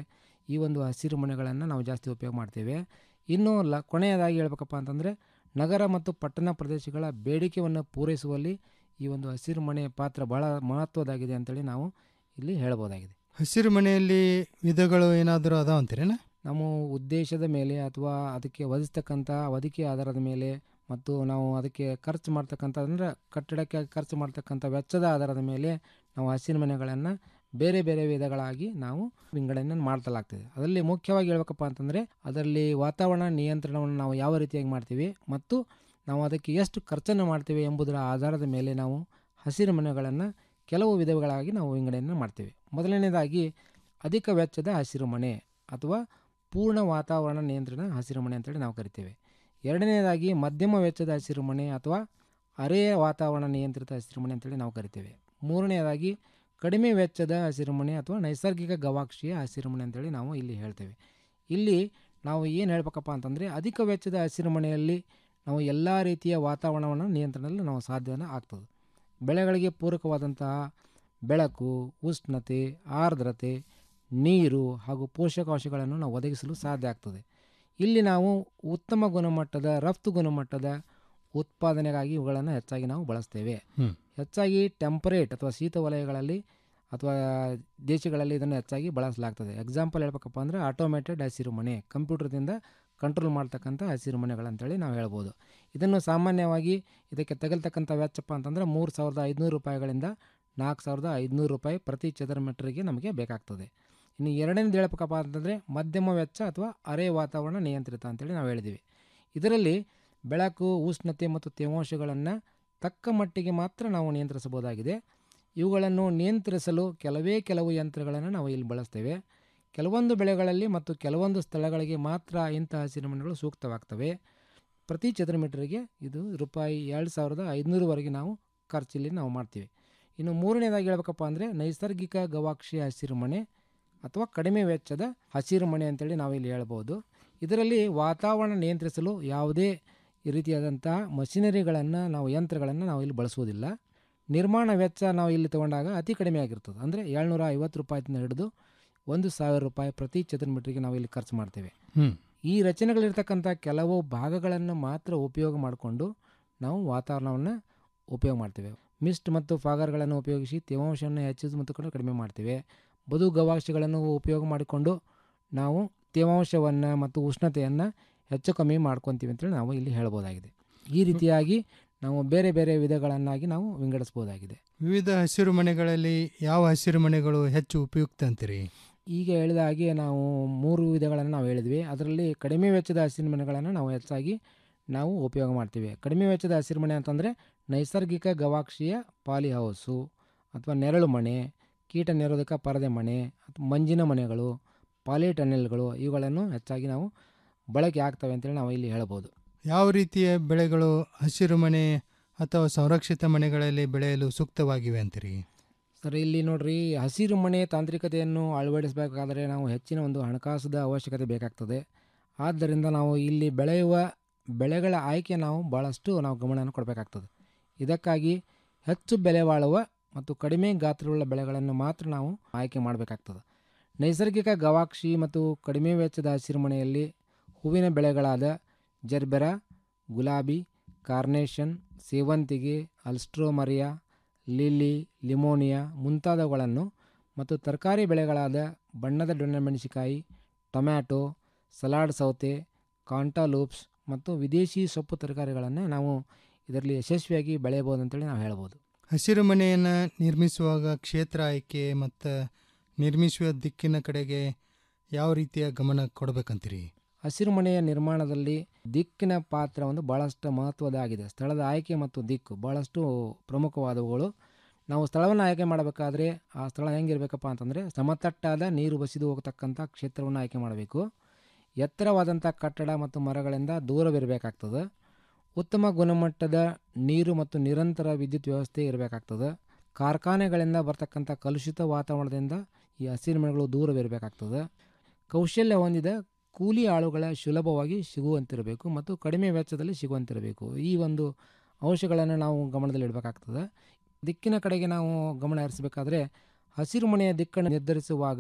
ಈ ಒಂದು ಹಸಿರು ಮನೆಗಳನ್ನು ನಾವು ಜಾಸ್ತಿ ಉಪಯೋಗ ಮಾಡ್ತೇವೆ ಇನ್ನು ಲ ಕೊನೆಯದಾಗಿ ಹೇಳ್ಬೇಕಪ್ಪ ಅಂತಂದರೆ ನಗರ ಮತ್ತು ಪಟ್ಟಣ ಪ್ರದೇಶಗಳ ಬೇಡಿಕೆಯನ್ನು ಪೂರೈಸುವಲ್ಲಿ ಈ ಒಂದು ಹಸಿರು ಮನೆ ಪಾತ್ರ ಭಾಳ ಮಹತ್ವದಾಗಿದೆ ಅಂತೇಳಿ ನಾವು ಇಲ್ಲಿ ಹೇಳ್ಬೋದಾಗಿದೆ ಹಸಿರು ಮನೆಯಲ್ಲಿ ವಿಧಗಳು ಏನಾದರೂ ಅದಾವ ಅಂತೀರೇನ ನಮ್ಮ ಉದ್ದೇಶದ ಮೇಲೆ ಅಥವಾ ಅದಕ್ಕೆ ಒದಗಿಸ್ತಕ್ಕಂಥ ಒದಗಿ ಆಧಾರದ ಮೇಲೆ ಮತ್ತು ನಾವು ಅದಕ್ಕೆ ಖರ್ಚು ಮಾಡ್ತಕ್ಕಂಥ ಅಂದರೆ ಕಟ್ಟಡಕ್ಕೆ ಖರ್ಚು ಮಾಡ್ತಕ್ಕಂಥ ವೆಚ್ಚದ ಆಧಾರದ ಮೇಲೆ ನಾವು ಹಸಿರು ಮನೆಗಳನ್ನು ಬೇರೆ ಬೇರೆ ವಿಧಗಳಾಗಿ ನಾವು ವಿಂಗಡಣೆ ಮಾಡ್ತಲಾಗ್ತದೆ ಅದರಲ್ಲಿ ಮುಖ್ಯವಾಗಿ ಹೇಳ್ಬೇಕಪ್ಪ ಅಂತಂದರೆ ಅದರಲ್ಲಿ ವಾತಾವರಣ ನಿಯಂತ್ರಣವನ್ನು ನಾವು ಯಾವ ರೀತಿಯಾಗಿ ಮಾಡ್ತೀವಿ ಮತ್ತು ನಾವು ಅದಕ್ಕೆ ಎಷ್ಟು ಖರ್ಚನ್ನು ಮಾಡ್ತೀವಿ ಎಂಬುದರ ಆಧಾರದ ಮೇಲೆ ನಾವು ಹಸಿರು ಮನೆಗಳನ್ನು ಕೆಲವು ವಿಧಗಳಾಗಿ ನಾವು ವಿಂಗಡಣೆ ಮಾಡ್ತೀವಿ ಮೊದಲನೇದಾಗಿ ಅಧಿಕ ವೆಚ್ಚದ ಹಸಿರು ಮನೆ ಅಥವಾ ಪೂರ್ಣ ವಾತಾವರಣ ನಿಯಂತ್ರಣ ಹಸಿರು ಮನೆ ಅಂತೇಳಿ ನಾವು ಕರಿತೇವೆ ಎರಡನೇದಾಗಿ ಮಧ್ಯಮ ವೆಚ್ಚದ ಹಸಿರು ಮನೆ ಅಥವಾ ಅರೆ ವಾತಾವರಣ ನಿಯಂತ್ರಿತ ಹಸಿರು ಮನೆ ಅಂತೇಳಿ ನಾವು ಕರಿತೇವೆ ಮೂರನೆಯದಾಗಿ ಕಡಿಮೆ ವೆಚ್ಚದ ಹಸಿರು ಮನೆ ಅಥವಾ ನೈಸರ್ಗಿಕ ಗವಾಕ್ಷಿಯ ಹಸಿರು ಮನೆ ಅಂತೇಳಿ ನಾವು ಇಲ್ಲಿ ಹೇಳ್ತೇವೆ ಇಲ್ಲಿ ನಾವು ಏನು ಹೇಳ್ಬೇಕಪ್ಪ ಅಂತಂದರೆ ಅಧಿಕ ವೆಚ್ಚದ ಹಸಿರು ಮನೆಯಲ್ಲಿ ನಾವು ಎಲ್ಲ ರೀತಿಯ ವಾತಾವರಣವನ್ನು ನಿಯಂತ್ರಣದಲ್ಲಿ ನಾವು ಸಾಧ್ಯನ ಆಗ್ತದೆ ಬೆಳೆಗಳಿಗೆ ಪೂರಕವಾದಂತಹ ಬೆಳಕು ಉಷ್ಣತೆ ಆರ್ದ್ರತೆ ನೀರು ಹಾಗೂ ಪೋಷಕಾಂಶಗಳನ್ನು ನಾವು ಒದಗಿಸಲು ಸಾಧ್ಯ ಆಗ್ತದೆ ಇಲ್ಲಿ ನಾವು ಉತ್ತಮ ಗುಣಮಟ್ಟದ ರಫ್ತು ಗುಣಮಟ್ಟದ ಉತ್ಪಾದನೆಗಾಗಿ ಇವುಗಳನ್ನು ಹೆಚ್ಚಾಗಿ ನಾವು ಬಳಸ್ತೇವೆ ಹ್ಮ್. ಹೆಚ್ಚಾಗಿ ಟೆಂಪರೇಟ್ ಅಥವಾ ಶೀತ ವಲಯಗಳಲ್ಲಿ ಅಥವಾ ದೇಶಗಳಲ್ಲಿ ಇದನ್ನು ಹೆಚ್ಚಾಗಿ ಬಳಸಲಾಗ್ತದೆ ಎಕ್ಸಾಂಪಲ್ ಹೇಳ್ಬೇಕಪ್ಪ ಅಂದರೆ ಆಟೋಮೇಟೆಡ್ ಹಸಿರು ಮನೆ ಕಂಪ್ಯೂಟರ್ದಿಂದ ಕಂಟ್ರೋಲ್ ಮಾಡ್ತಕ್ಕಂಥ ಹಸಿರು ಮನೆಗಳಂತೇಳಿ ನಾವು ಹೇಳ್ಬೋದು ಇದನ್ನು ಸಾಮಾನ್ಯವಾಗಿ ಇದಕ್ಕೆ ತಗಲ್ತಕ್ಕಂಥ ವೆಚ್ಚಪ್ಪ ಅಂತಂದರೆ ಮೂರು ಸಾವಿರದ ಐದುನೂರು ರೂಪಾಯಿಗಳಿಂದ ನಾಲ್ಕು ಸಾವಿರದ ಐದುನೂರು ರೂಪಾಯಿ ಪ್ರತಿ ಚದರ ಮೀಟರ್ಗೆ ನಮಗೆ ಬೇಕಾಗ್ತದೆ ಇನ್ನು ಎರಡನೇದು ಹೇಳ್ಬೇಕಪ್ಪ ಅಂತಂದರೆ ಮಧ್ಯಮ ವೆಚ್ಚ ಅಥವಾ ಅರೆ ವಾತಾವರಣ ನಿಯಂತ್ರಿತ ಅಂತೇಳಿ ನಾವು ಹೇಳಿದ್ದೀವಿ ಇದರಲ್ಲಿ ಬೆಳಕು ಉಷ್ಣತೆ ಮತ್ತು ತೇವಾಂಶಗಳನ್ನು ತಕ್ಕ ಮಟ್ಟಿಗೆ ಮಾತ್ರ ನಾವು ನಿಯಂತ್ರಿಸಬಹುದಾಗಿದೆ ಇವುಗಳನ್ನು ನಿಯಂತ್ರಿಸಲು ಕೆಲವೇ ಕೆಲವು ಯಂತ್ರಗಳನ್ನು ನಾವು ಇಲ್ಲಿ ಬಳಸ್ತೇವೆ ಕೆಲವೊಂದು ಬೆಳೆಗಳಲ್ಲಿ ಮತ್ತು ಕೆಲವೊಂದು ಸ್ಥಳಗಳಿಗೆ ಮಾತ್ರ ಇಂಥ ಹಸಿರು ಮನೆಗಳು ಸೂಕ್ತವಾಗ್ತವೆ ಪ್ರತಿ ಚದರ ಮೀಟರ್ಗೆ ಇದು ರೂಪಾಯಿ ಎರಡು ಸಾವಿರದ ಐದುನೂರವರೆಗೆ ನಾವು ಖರ್ಚಲ್ಲಿ ನಾವು ಮಾಡ್ತೀವಿ ಇನ್ನು ಮೂರನೇದಾಗಿ ಹೇಳ್ಬೇಕಪ್ಪ ಅಂದರೆ ನೈಸರ್ಗಿಕ ಗವಾಕ್ಷಿ ಹಸಿರು ಮನೆ ಅಥವಾ ಕಡಿಮೆ ವೆಚ್ಚದ ಹಸಿರು ಮನೆ ಅಂತೇಳಿ ನಾವು ಇಲ್ಲಿ ಹೇಳ್ಬೋದು ಇದರಲ್ಲಿ ವಾತಾವರಣ ನಿಯಂತ್ರಿಸಲು ಯಾವುದೇ ರೀತಿಯಾದಂತಹ ಮಷಿನರಿಗಳನ್ನು ನಾವು ಯಂತ್ರಗಳನ್ನು ನಾವು ಇಲ್ಲಿ ಬಳಸುವುದಿಲ್ಲ ನಿರ್ಮಾಣ ವೆಚ್ಚ ನಾವು ಇಲ್ಲಿ ತಗೊಂಡಾಗ ಅತಿ ಕಡಿಮೆ ಆಗಿರ್ತದೆ ಅಂದರೆ ಏಳ್ನೂರ ಐವತ್ತು ರೂಪಾಯಿಯಿಂದ ಹಿಡಿದು ಒಂದು ಸಾವಿರ ರೂಪಾಯಿ ಪ್ರತಿ ಚದರ ಮೀಟರ್ಗೆ ನಾವು ಇಲ್ಲಿ ಖರ್ಚು ಮಾಡ್ತೇವೆ ಹ್ಮ್. ಈ ರಚನೆಗಳಿರ್ತಕ್ಕಂಥ ಕೆಲವು ಭಾಗಗಳನ್ನು ಮಾತ್ರ ಉಪಯೋಗ ಮಾಡಿಕೊಂಡು ನಾವು ವಾತಾವರಣವನ್ನು ಉಪಯೋಗ ಮಾಡ್ತೇವೆ ಮಿಸ್ಟ್ ಮತ್ತು ಫಾಗರ್ಗಳನ್ನು ಉಪಯೋಗಿಸಿ ತೇವಾಂಶವನ್ನು ಹೆಚ್ಚಿಸಿ ಮತ್ತು ಕೂಡ ಕಡಿಮೆ ಮಾಡ್ತೇವೆ ಬದು ಗವಾಕ್ಷಿಗಳನ್ನು ಉಪಯೋಗ ಮಾಡಿಕೊಂಡು ನಾವು ತೇವಾಂಶವನ್ನು ಮತ್ತು ಉಷ್ಣತೆಯನ್ನು ಹೆಚ್ಚು ಕಮ್ಮಿ ಮಾಡ್ಕೊತೀವಿ ಅಂತೇಳಿ ನಾವು ಇಲ್ಲಿ ಹೇಳ್ಬೋದಾಗಿದೆ ಈ ರೀತಿಯಾಗಿ ನಾವು ಬೇರೆ ಬೇರೆ ವಿಧಗಳನ್ನಾಗಿ ನಾವು ವಿಂಗಡಿಸ್ಬೋದಾಗಿದೆ ವಿವಿಧ ಹಸಿರು ಮನೆಗಳಲ್ಲಿ ಯಾವ ಹಸಿರು ಮನೆಗಳು ಹೆಚ್ಚು ಉಪಯುಕ್ತ ಅಂತೀರಿ ಈಗ ಹೇಳಿದ ಹಾಗೆ ನಾವು ಮೂರು ವಿಧಗಳನ್ನು ನಾವು ಹೇಳಿದ್ವಿ ಅದರಲ್ಲಿ ಕಡಿಮೆ ವೆಚ್ಚದ ಹಸಿರು ಮನೆಗಳನ್ನು ನಾವು ಹೆಚ್ಚಾಗಿ ನಾವು ಉಪಯೋಗ ಮಾಡ್ತೀವಿ ಕಡಿಮೆ ವೆಚ್ಚದ ಹಸಿರು ಮನೆ ಅಂತಂದರೆ ನೈಸರ್ಗಿಕ ಗವಾಕ್ಷಿಯ ಪಾಲಿ ಹೌಸು ಅಥವಾ ನೆರಳು ಮನೆ ಕೀಟ ನಿರೋಧಕ ಪರದೆ ಮನೆ ಅಥವಾ ಮಂಜಿನ ಮನೆಗಳು ಪಾಲಿ ಟನೆಲ್ಗಳು ಇವುಗಳನ್ನು ಹೆಚ್ಚಾಗಿ ನಾವು ಬಳಕೆ ಆಗ್ತವೆ ಅಂತೇಳಿ ನಾವು ಇಲ್ಲಿ ಹೇಳ್ಬೋದು ಯಾವ ರೀತಿಯ ಬೆಳೆಗಳು ಹಸಿರು ಮನೆ ಅಥವಾ ಸಂರಕ್ಷಿತ ಮನೆಗಳಲ್ಲಿ ಬೆಳೆಯಲು ಸೂಕ್ತವಾಗಿವೆ ಅಂತೀರಿ ಸರ್ ಇಲ್ಲಿ ನೋಡ್ರಿ ಹಸಿರು ಮನೆ ತಾಂತ್ರಿಕತೆಯನ್ನು ಅಳವಡಿಸಬೇಕಾದ್ರೆ ನಾವು ಹೆಚ್ಚಿನ ಒಂದು ಹಣಕಾಸದ ಅವಶ್ಯಕತೆ ಬೇಕಾಗ್ತದೆ ಆದ್ದರಿಂದ ನಾವು ಇಲ್ಲಿ ಬೆಳೆಯುವ ಬೆಳೆಗಳ ಆಯ್ಕೆ ನಾವು ಭಾಳಷ್ಟು ನಾವು ಗಮನವನ್ನು ಕೊಡಬೇಕಾಗ್ತದೆ ಇದಕ್ಕಾಗಿ ಹೆಚ್ಚು ಬೆಲೆ ಬಾಳುವ ಮತ್ತು ಕಡಿಮೆ ಗಾತ್ರವುಳ್ಳ ಬೆಳೆಗಳನ್ನು ಮಾತ್ರ ನಾವು ಆಯ್ಕೆ ಮಾಡಬೇಕಾಗ್ತದೆ ನೈಸರ್ಗಿಕ ಗವಾಕ್ಷಿ ಮತ್ತು ಕಡಿಮೆ ವೆಚ್ಚದ ಹಸಿರು ಮನೆಯಲ್ಲಿ ಹೂವಿನ ಬೆಳೆಗಳಾದ ಜರ್ಬೆರಾ ಗುಲಾಬಿ ಕಾರ್ನೇಷನ್ ಸೇವಂತಿಗೆ ಅಲ್ಸ್ಟ್ರೋಮರಿಯಾ ಲಿಲ್ಲಿ ಲಿಮೋನಿಯಾ ಮುಂತಾದವುಗಳನ್ನು ಮತ್ತು ತರಕಾರಿ ಬೆಳೆಗಳಾದ ಬಣ್ಣದ ದೊಣ್ಣೆಮೆಣಸಿಕಾಯಿ ಟೊಮ್ಯಾಟೊ ಸಲಾಡ್ ಸೌತೆ ಕಾಂಟಾಲೂಪ್ಸ್ ಮತ್ತು ವಿದೇಶಿ ಸೊಪ್ಪು ತರಕಾರಿಗಳನ್ನು ನಾವು ಇದರಲ್ಲಿ ಯಶಸ್ವಿಯಾಗಿ ಬೆಳೆಯಬಹುದು ಅಂತೇಳಿ ನಾವು ಹೇಳ್ಬೋದು ಹಸಿರು ಮನೆಯನ್ನು ನಿರ್ಮಿಸುವಾಗ ಕ್ಷೇತ್ರ ಆಯ್ಕೆ ಮತ್ತು ನಿರ್ಮಿಸುವ ದಿಕ್ಕಿನ ಕಡೆಗೆ ಯಾವ ರೀತಿಯ ಗಮನ ಕೊಡಬೇಕಂತೀರಿ ಹಸಿರು ಮನೆಯ ನಿರ್ಮಾಣದಲ್ಲಿ ದಿಕ್ಕಿನ ಪಾತ್ರ ಒಂದು ಭಾಳಷ್ಟು ಮಹತ್ವದಾಗಿದೆ ಸ್ಥಳದ ಆಯ್ಕೆ ಮತ್ತು ದಿಕ್ಕು ಭಾಳಷ್ಟು ಪ್ರಮುಖವಾದವುಗಳು ನಾವು ಸ್ಥಳವನ್ನು ಆಯ್ಕೆ ಮಾಡಬೇಕಾದ್ರೆ ಆ ಸ್ಥಳ ಹೆಂಗಿರಬೇಕಪ್ಪ ಅಂತಂದರೆ ಸಮತಟ್ಟಾದ ನೀರು ಬಸಿದು ಹೋಗತಕ್ಕಂಥ ಕ್ಷೇತ್ರವನ್ನು ಆಯ್ಕೆ ಮಾಡಬೇಕು ಎತ್ತರವಾದಂಥ ಕಟ್ಟಡ ಮತ್ತು ಮರಗಳಿಂದ ದೂರವಿರಬೇಕಾಗ್ತದೆ ಉತ್ತಮ ಗುಣಮಟ್ಟದ ನೀರು ಮತ್ತು ನಿರಂತರ ವಿದ್ಯುತ್ ವ್ಯವಸ್ಥೆ ಇರಬೇಕಾಗ್ತದೆ ಕಾರ್ಖಾನೆಗಳಿಂದ ಬರ್ತಕ್ಕಂಥ ಕಲುಷಿತ ವಾತಾವರಣದಿಂದ ಈ ಹಸಿರು ಮನೆಗಳು ದೂರವಿರಬೇಕಾಗ್ತದೆ ಕೌಶಲ್ಯ ಹೊಂದಿದ ಕೂಲಿ ಆಳುಗಳ ಸುಲಭವಾಗಿ ಸಿಗುವಂತಿರಬೇಕು ಮತ್ತು ಕಡಿಮೆ ವೆಚ್ಚದಲ್ಲಿ ಸಿಗುವಂತಿರಬೇಕು ಈ ಒಂದು ಅಂಶಗಳನ್ನು ನಾವು ಗಮನದಲ್ಲಿಡಬೇಕಾಗ್ತದೆ ದಿಕ್ಕಿನ ಕಡೆಗೆ ನಾವು ಗಮನ ಹರಿಸಬೇಕಾದ್ರೆ ಹಸಿರು ಮನೆಯ ದಿಕ್ಕನ್ನು ನಿರ್ಧರಿಸುವಾಗ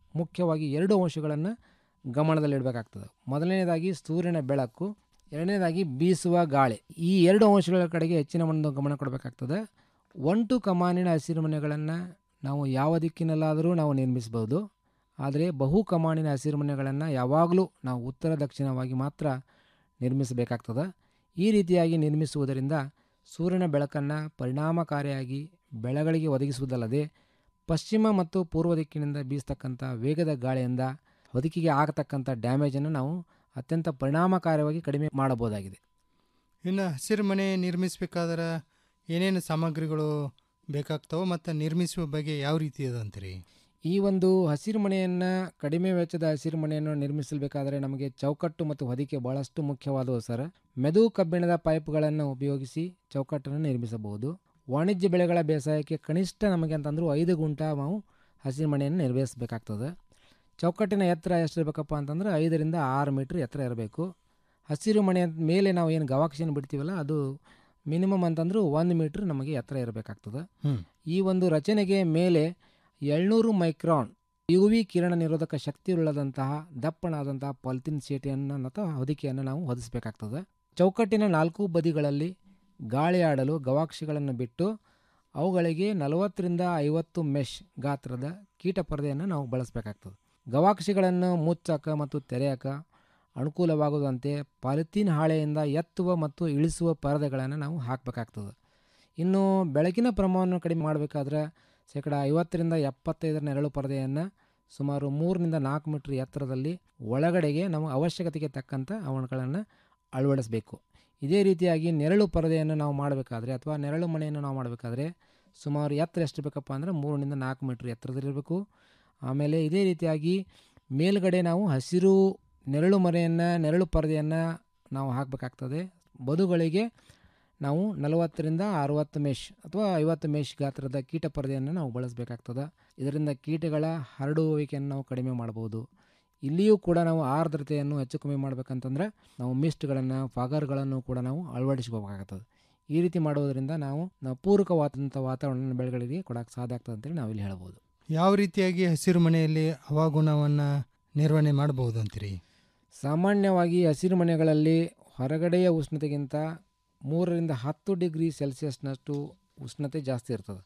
ಮುಖ್ಯವಾಗಿ ಎರಡು ಅಂಶಗಳನ್ನು ಗಮನದಲ್ಲಿಡಬೇಕಾಗ್ತದೆ ಮೊದಲನೇದಾಗಿ ಸೂರ್ಯನ ಬೆಳಕು ಎರಡನೇದಾಗಿ ಬೀಸುವ ಗಾಳಿ ಈ ಎರಡು ಅಂಶಗಳ ಕಡೆಗೆ ಹೆಚ್ಚಿನ ಒಂದು ಗಮನ ಕೊಡಬೇಕಾಗ್ತದೆ ಒಂಟು ಕಮಾನಿನ ಹಸಿರುಮನೆಗಳನ್ನು ನಾವು ಯಾವ ದಿಕ್ಕಿನಲ್ಲಾದರೂ ನಾವು ನಿರ್ಮಿಸ್ಬೋದು ಆದರೆ ಬಹು ಕಮಾನಿನ ಹಸಿರುಮನೆಗಳನ್ನು ಯಾವಾಗಲೂ ನಾವು ಉತ್ತರ ದಕ್ಷಿಣವಾಗಿ ಮಾತ್ರ ನಿರ್ಮಿಸಬೇಕಾಗ್ತದೆ ಈ ರೀತಿಯಾಗಿ ನಿರ್ಮಿಸುವುದರಿಂದ ಸೂರ್ಯನ ಬೆಳಕನ್ನು ಪರಿಣಾಮಕಾರಿಯಾಗಿ ಬೆಳೆಗಳಿಗೆ ಒದಗಿಸುವುದಲ್ಲದೆ ಪಶ್ಚಿಮ ಮತ್ತು ಪೂರ್ವ ದಿಕ್ಕಿನಿಂದ ಬೀಸ್ತಕ್ಕಂಥ ವೇಗದ ಗಾಳಿಯಿಂದ ಬದುಕಿಗೆ ಆಗತಕ್ಕಂಥ ಡ್ಯಾಮೇಜನ್ನು ನಾವು ಅತ್ಯಂತ ಪರಿಣಾಮಕಾರಿಯಾಗಿ ಕಡಿಮೆ ಮಾಡಬಹುದಾಗಿದೆ ಇನ್ನು ಹಸಿರು ಮನೆ ನಿರ್ಮಿಸಬೇಕಾದ್ರೆ ಏನೇನು ಸಾಮಗ್ರಿಗಳು ಬೇಕಾಗ್ತಾವೆ ಮತ್ತು ನಿರ್ಮಿಸುವ ಬಗ್ಗೆ ಯಾವ ರೀತಿ ಅದ ಅಂತೀರಿ ಈ ಒಂದು ಹಸಿರು ಮನೆಯನ್ನು ಕಡಿಮೆ ವೆಚ್ಚದ ಹಸಿರು ಮನೆಯನ್ನು ನಿರ್ಮಿಸಬೇಕಾದರೆ ನಮಗೆ ಚೌಕಟ್ಟು ಮತ್ತು ಹೊದಿಕೆ ಬಹಳಷ್ಟು ಮುಖ್ಯವಾದವು ಸರ್ ಮೆದು ಕಬ್ಬಿಣದ ಪೈಪ್ಗಳನ್ನು ಉಪಯೋಗಿಸಿ ಚೌಕಟ್ಟನ್ನು ನಿರ್ಮಿಸಬಹುದು ವಾಣಿಜ್ಯ ಬೆಳೆಗಳ ಬೇಸಾಯಕ್ಕೆ ಕನಿಷ್ಠ ನಮಗೆ ಅಂತಂದ್ರೂ ಐದು ಗುಂಟ ನಾವು ಹಸಿರು ಮನೆಯನ್ನು ನಿರ್ವಹಿಸಬೇಕಾಗ್ತದೆ ಚೌಕಟ್ಟಿನ ಎತ್ತರ ಎಷ್ಟಿರಬೇಕಪ್ಪ ಅಂತಂದ್ರೆ ಐದರಿಂದ ಆರು ಮೀಟ್ರ್ ಎತ್ತರ ಇರಬೇಕು ಹಸಿರು ಮನೆಯ ಮೇಲೆ ನಾವು ಏನು ಗವಾಕ್ಷಿಯನ್ನು ಬಿಡ್ತೀವಲ್ಲ ಅದು ಮಿನಿಮಮ್ ಅಂತಂದ್ರೂ ಒಂದು ಮೀಟ್ರ್ ನಮಗೆ ಎತ್ತರ ಇರಬೇಕಾಗ್ತದೆ ಹ್ಮ್. ಈ ಒಂದು ರಚನೆಗೆ ಮೇಲೆ ಏಳ್ನೂರು ಮೈಕ್ರಾನ್ ಯು ವಿ ಕಿರಣ ನಿರೋಧಕ ಶಕ್ತಿ ಉಳ್ಳದಂತಹ ದಪ್ಪನಾದಂತಹ ಪಾಲಿಥಿನ್ ಶೀಟಿಯನ್ನು ಅಥವಾ ಹೊದಿಕೆಯನ್ನು ನಾವು ಹೊದಿಸಬೇಕಾಗ್ತದೆ ಚೌಕಟ್ಟಿನ ನಾಲ್ಕು ಬದಿಗಳಲ್ಲಿ ಗಾಳಿ ಆಡಲು ಗವಾಕ್ಷಿಗಳನ್ನು ಬಿಟ್ಟು ಅವುಗಳಿಗೆ ನಲವತ್ತರಿಂದ ಐವತ್ತು ಮೆಶ್ ಗಾತ್ರದ ಕೀಟ ಪರದೆಯನ್ನು ನಾವು ಬಳಸಬೇಕಾಗ್ತದೆ ಗವಾಕ್ಷಿಗಳನ್ನು ಮುಚ್ಚಕ ಮತ್ತು ತೆರೆಯಕ ಅನುಕೂಲವಾಗುವಂತೆ ಪಾಲಿಥೀನ್ ಹಾಳೆಯಿಂದ ಎತ್ತುವ ಮತ್ತು ಇಳಿಸುವ ಪರದೆಗಳನ್ನು ನಾವು ಹಾಕಬೇಕಾಗ್ತದೆ ಇನ್ನು ಬೆಳಕಿನ ಪ್ರಮಾಣವನ್ನು ಕಡಿಮೆ ಮಾಡಬೇಕಾದ್ರೆ ಶೇಕಡ ಐವತ್ತರಿಂದ ಎಪ್ಪತ್ತೈದರ ನೆರಳು ಪರದೆಯನ್ನು ಸುಮಾರು ಮೂರರಿಂದ ನಾಲ್ಕು ಮೀಟ್ರ್ ಎತ್ತರದಲ್ಲಿ ಒಳಗಡೆಗೆ ನಾವು ಅವಶ್ಯಕತೆಗೆ ತಕ್ಕಂಥ ಅವುಗಳನ್ನು ಅಳವಡಿಸಬೇಕು ಇದೇ ರೀತಿಯಾಗಿ ನೆರಳು ಪರದೆಯನ್ನು ನಾವು ಮಾಡಬೇಕಾದ್ರೆ ಅಥವಾ ನೆರಳು ಮನೆಯನ್ನು ನಾವು ಮಾಡಬೇಕಾದ್ರೆ ಸುಮಾರು ಎತ್ತರ ಎಷ್ಟು ಬೇಕಪ್ಪ ಅಂದರೆ ಮೂರರಿಂದ ನಾಲ್ಕು ಮೀಟ್ರ್ ಎತ್ತರದಲ್ಲಿರಬೇಕು ಆಮೇಲೆ ಇದೇ ರೀತಿಯಾಗಿ ಮೇಲ್ಗಡೆ ನಾವು ಹಸಿರು ನೆರಳು ಮರೆಯನ್ನು ನೆರಳು ಪರದೆಯನ್ನು ನಾವು ಹಾಕಬೇಕಾಗ್ತದೆ ಬದುಗಳಿಗೆ ನಾವು ನಲವತ್ತರಿಂದ ಅರುವತ್ತು ಮೆಶ್ ಅಥವಾ ಐವತ್ತು ಮೆಶ್ ಗಾತ್ರದ ಕೀಟ ಪರದೆಯನ್ನು ನಾವು ಬಳಸಬೇಕಾಗ್ತದೆ ಇದರಿಂದ ಕೀಟಗಳ ಹರಡುವಿಕೆಯನ್ನು ನಾವು ಕಡಿಮೆ ಮಾಡ್ಬೋದು ಇಲ್ಲಿಯೂ ಕೂಡ ನಾವು ಆರ್ದ್ರತೆಯನ್ನು ಹೆಚ್ಚು ಕಮ್ಮಿ ಮಾಡಬೇಕಂತಂದ್ರೆ ನಾವು ಮಿಸ್ಟ್ಗಳನ್ನು ಫಾಗರ್ಗಳನ್ನು ಕೂಡ ನಾವು ಅಳವಡಿಸ್ಕೋಬೇಕಾಗ್ತದೆ ಈ ರೀತಿ ಮಾಡುವುದರಿಂದ ನಾವು ನಾವು ಪೂರಕವಾದಂಥ ವಾತಾವರಣ ಬೆಳೆಗಳಿಗೆ ಕೊಡೋಕ್ಕೆ ಸಾಧ್ಯ ಆಗ್ತದೆ ಅಂತೇಳಿ ನಾವು ಇಲ್ಲಿ ಹೇಳ್ಬೋದು ಯಾವ ರೀತಿಯಾಗಿ ಹಸಿರು ಮನೆಯಲ್ಲಿ ಹವಾಗುಣವನ್ನು ನಿರ್ವಹಣೆ ಮಾಡಬಹುದು ಅಂತೀರಿ ಸಾಮಾನ್ಯವಾಗಿ ಹಸಿರು ಮನೆಗಳಲ್ಲಿ ಹೊರಗಡೆಯ ಉಷ್ಣತೆಗಿಂತ ಮೂರರಿಂದ ಹತ್ತು ಡಿಗ್ರಿ ಸೆಲ್ಸಿಯಸ್ನಷ್ಟು ಉಷ್ಣತೆ ಜಾಸ್ತಿ ಇರ್ತದೆ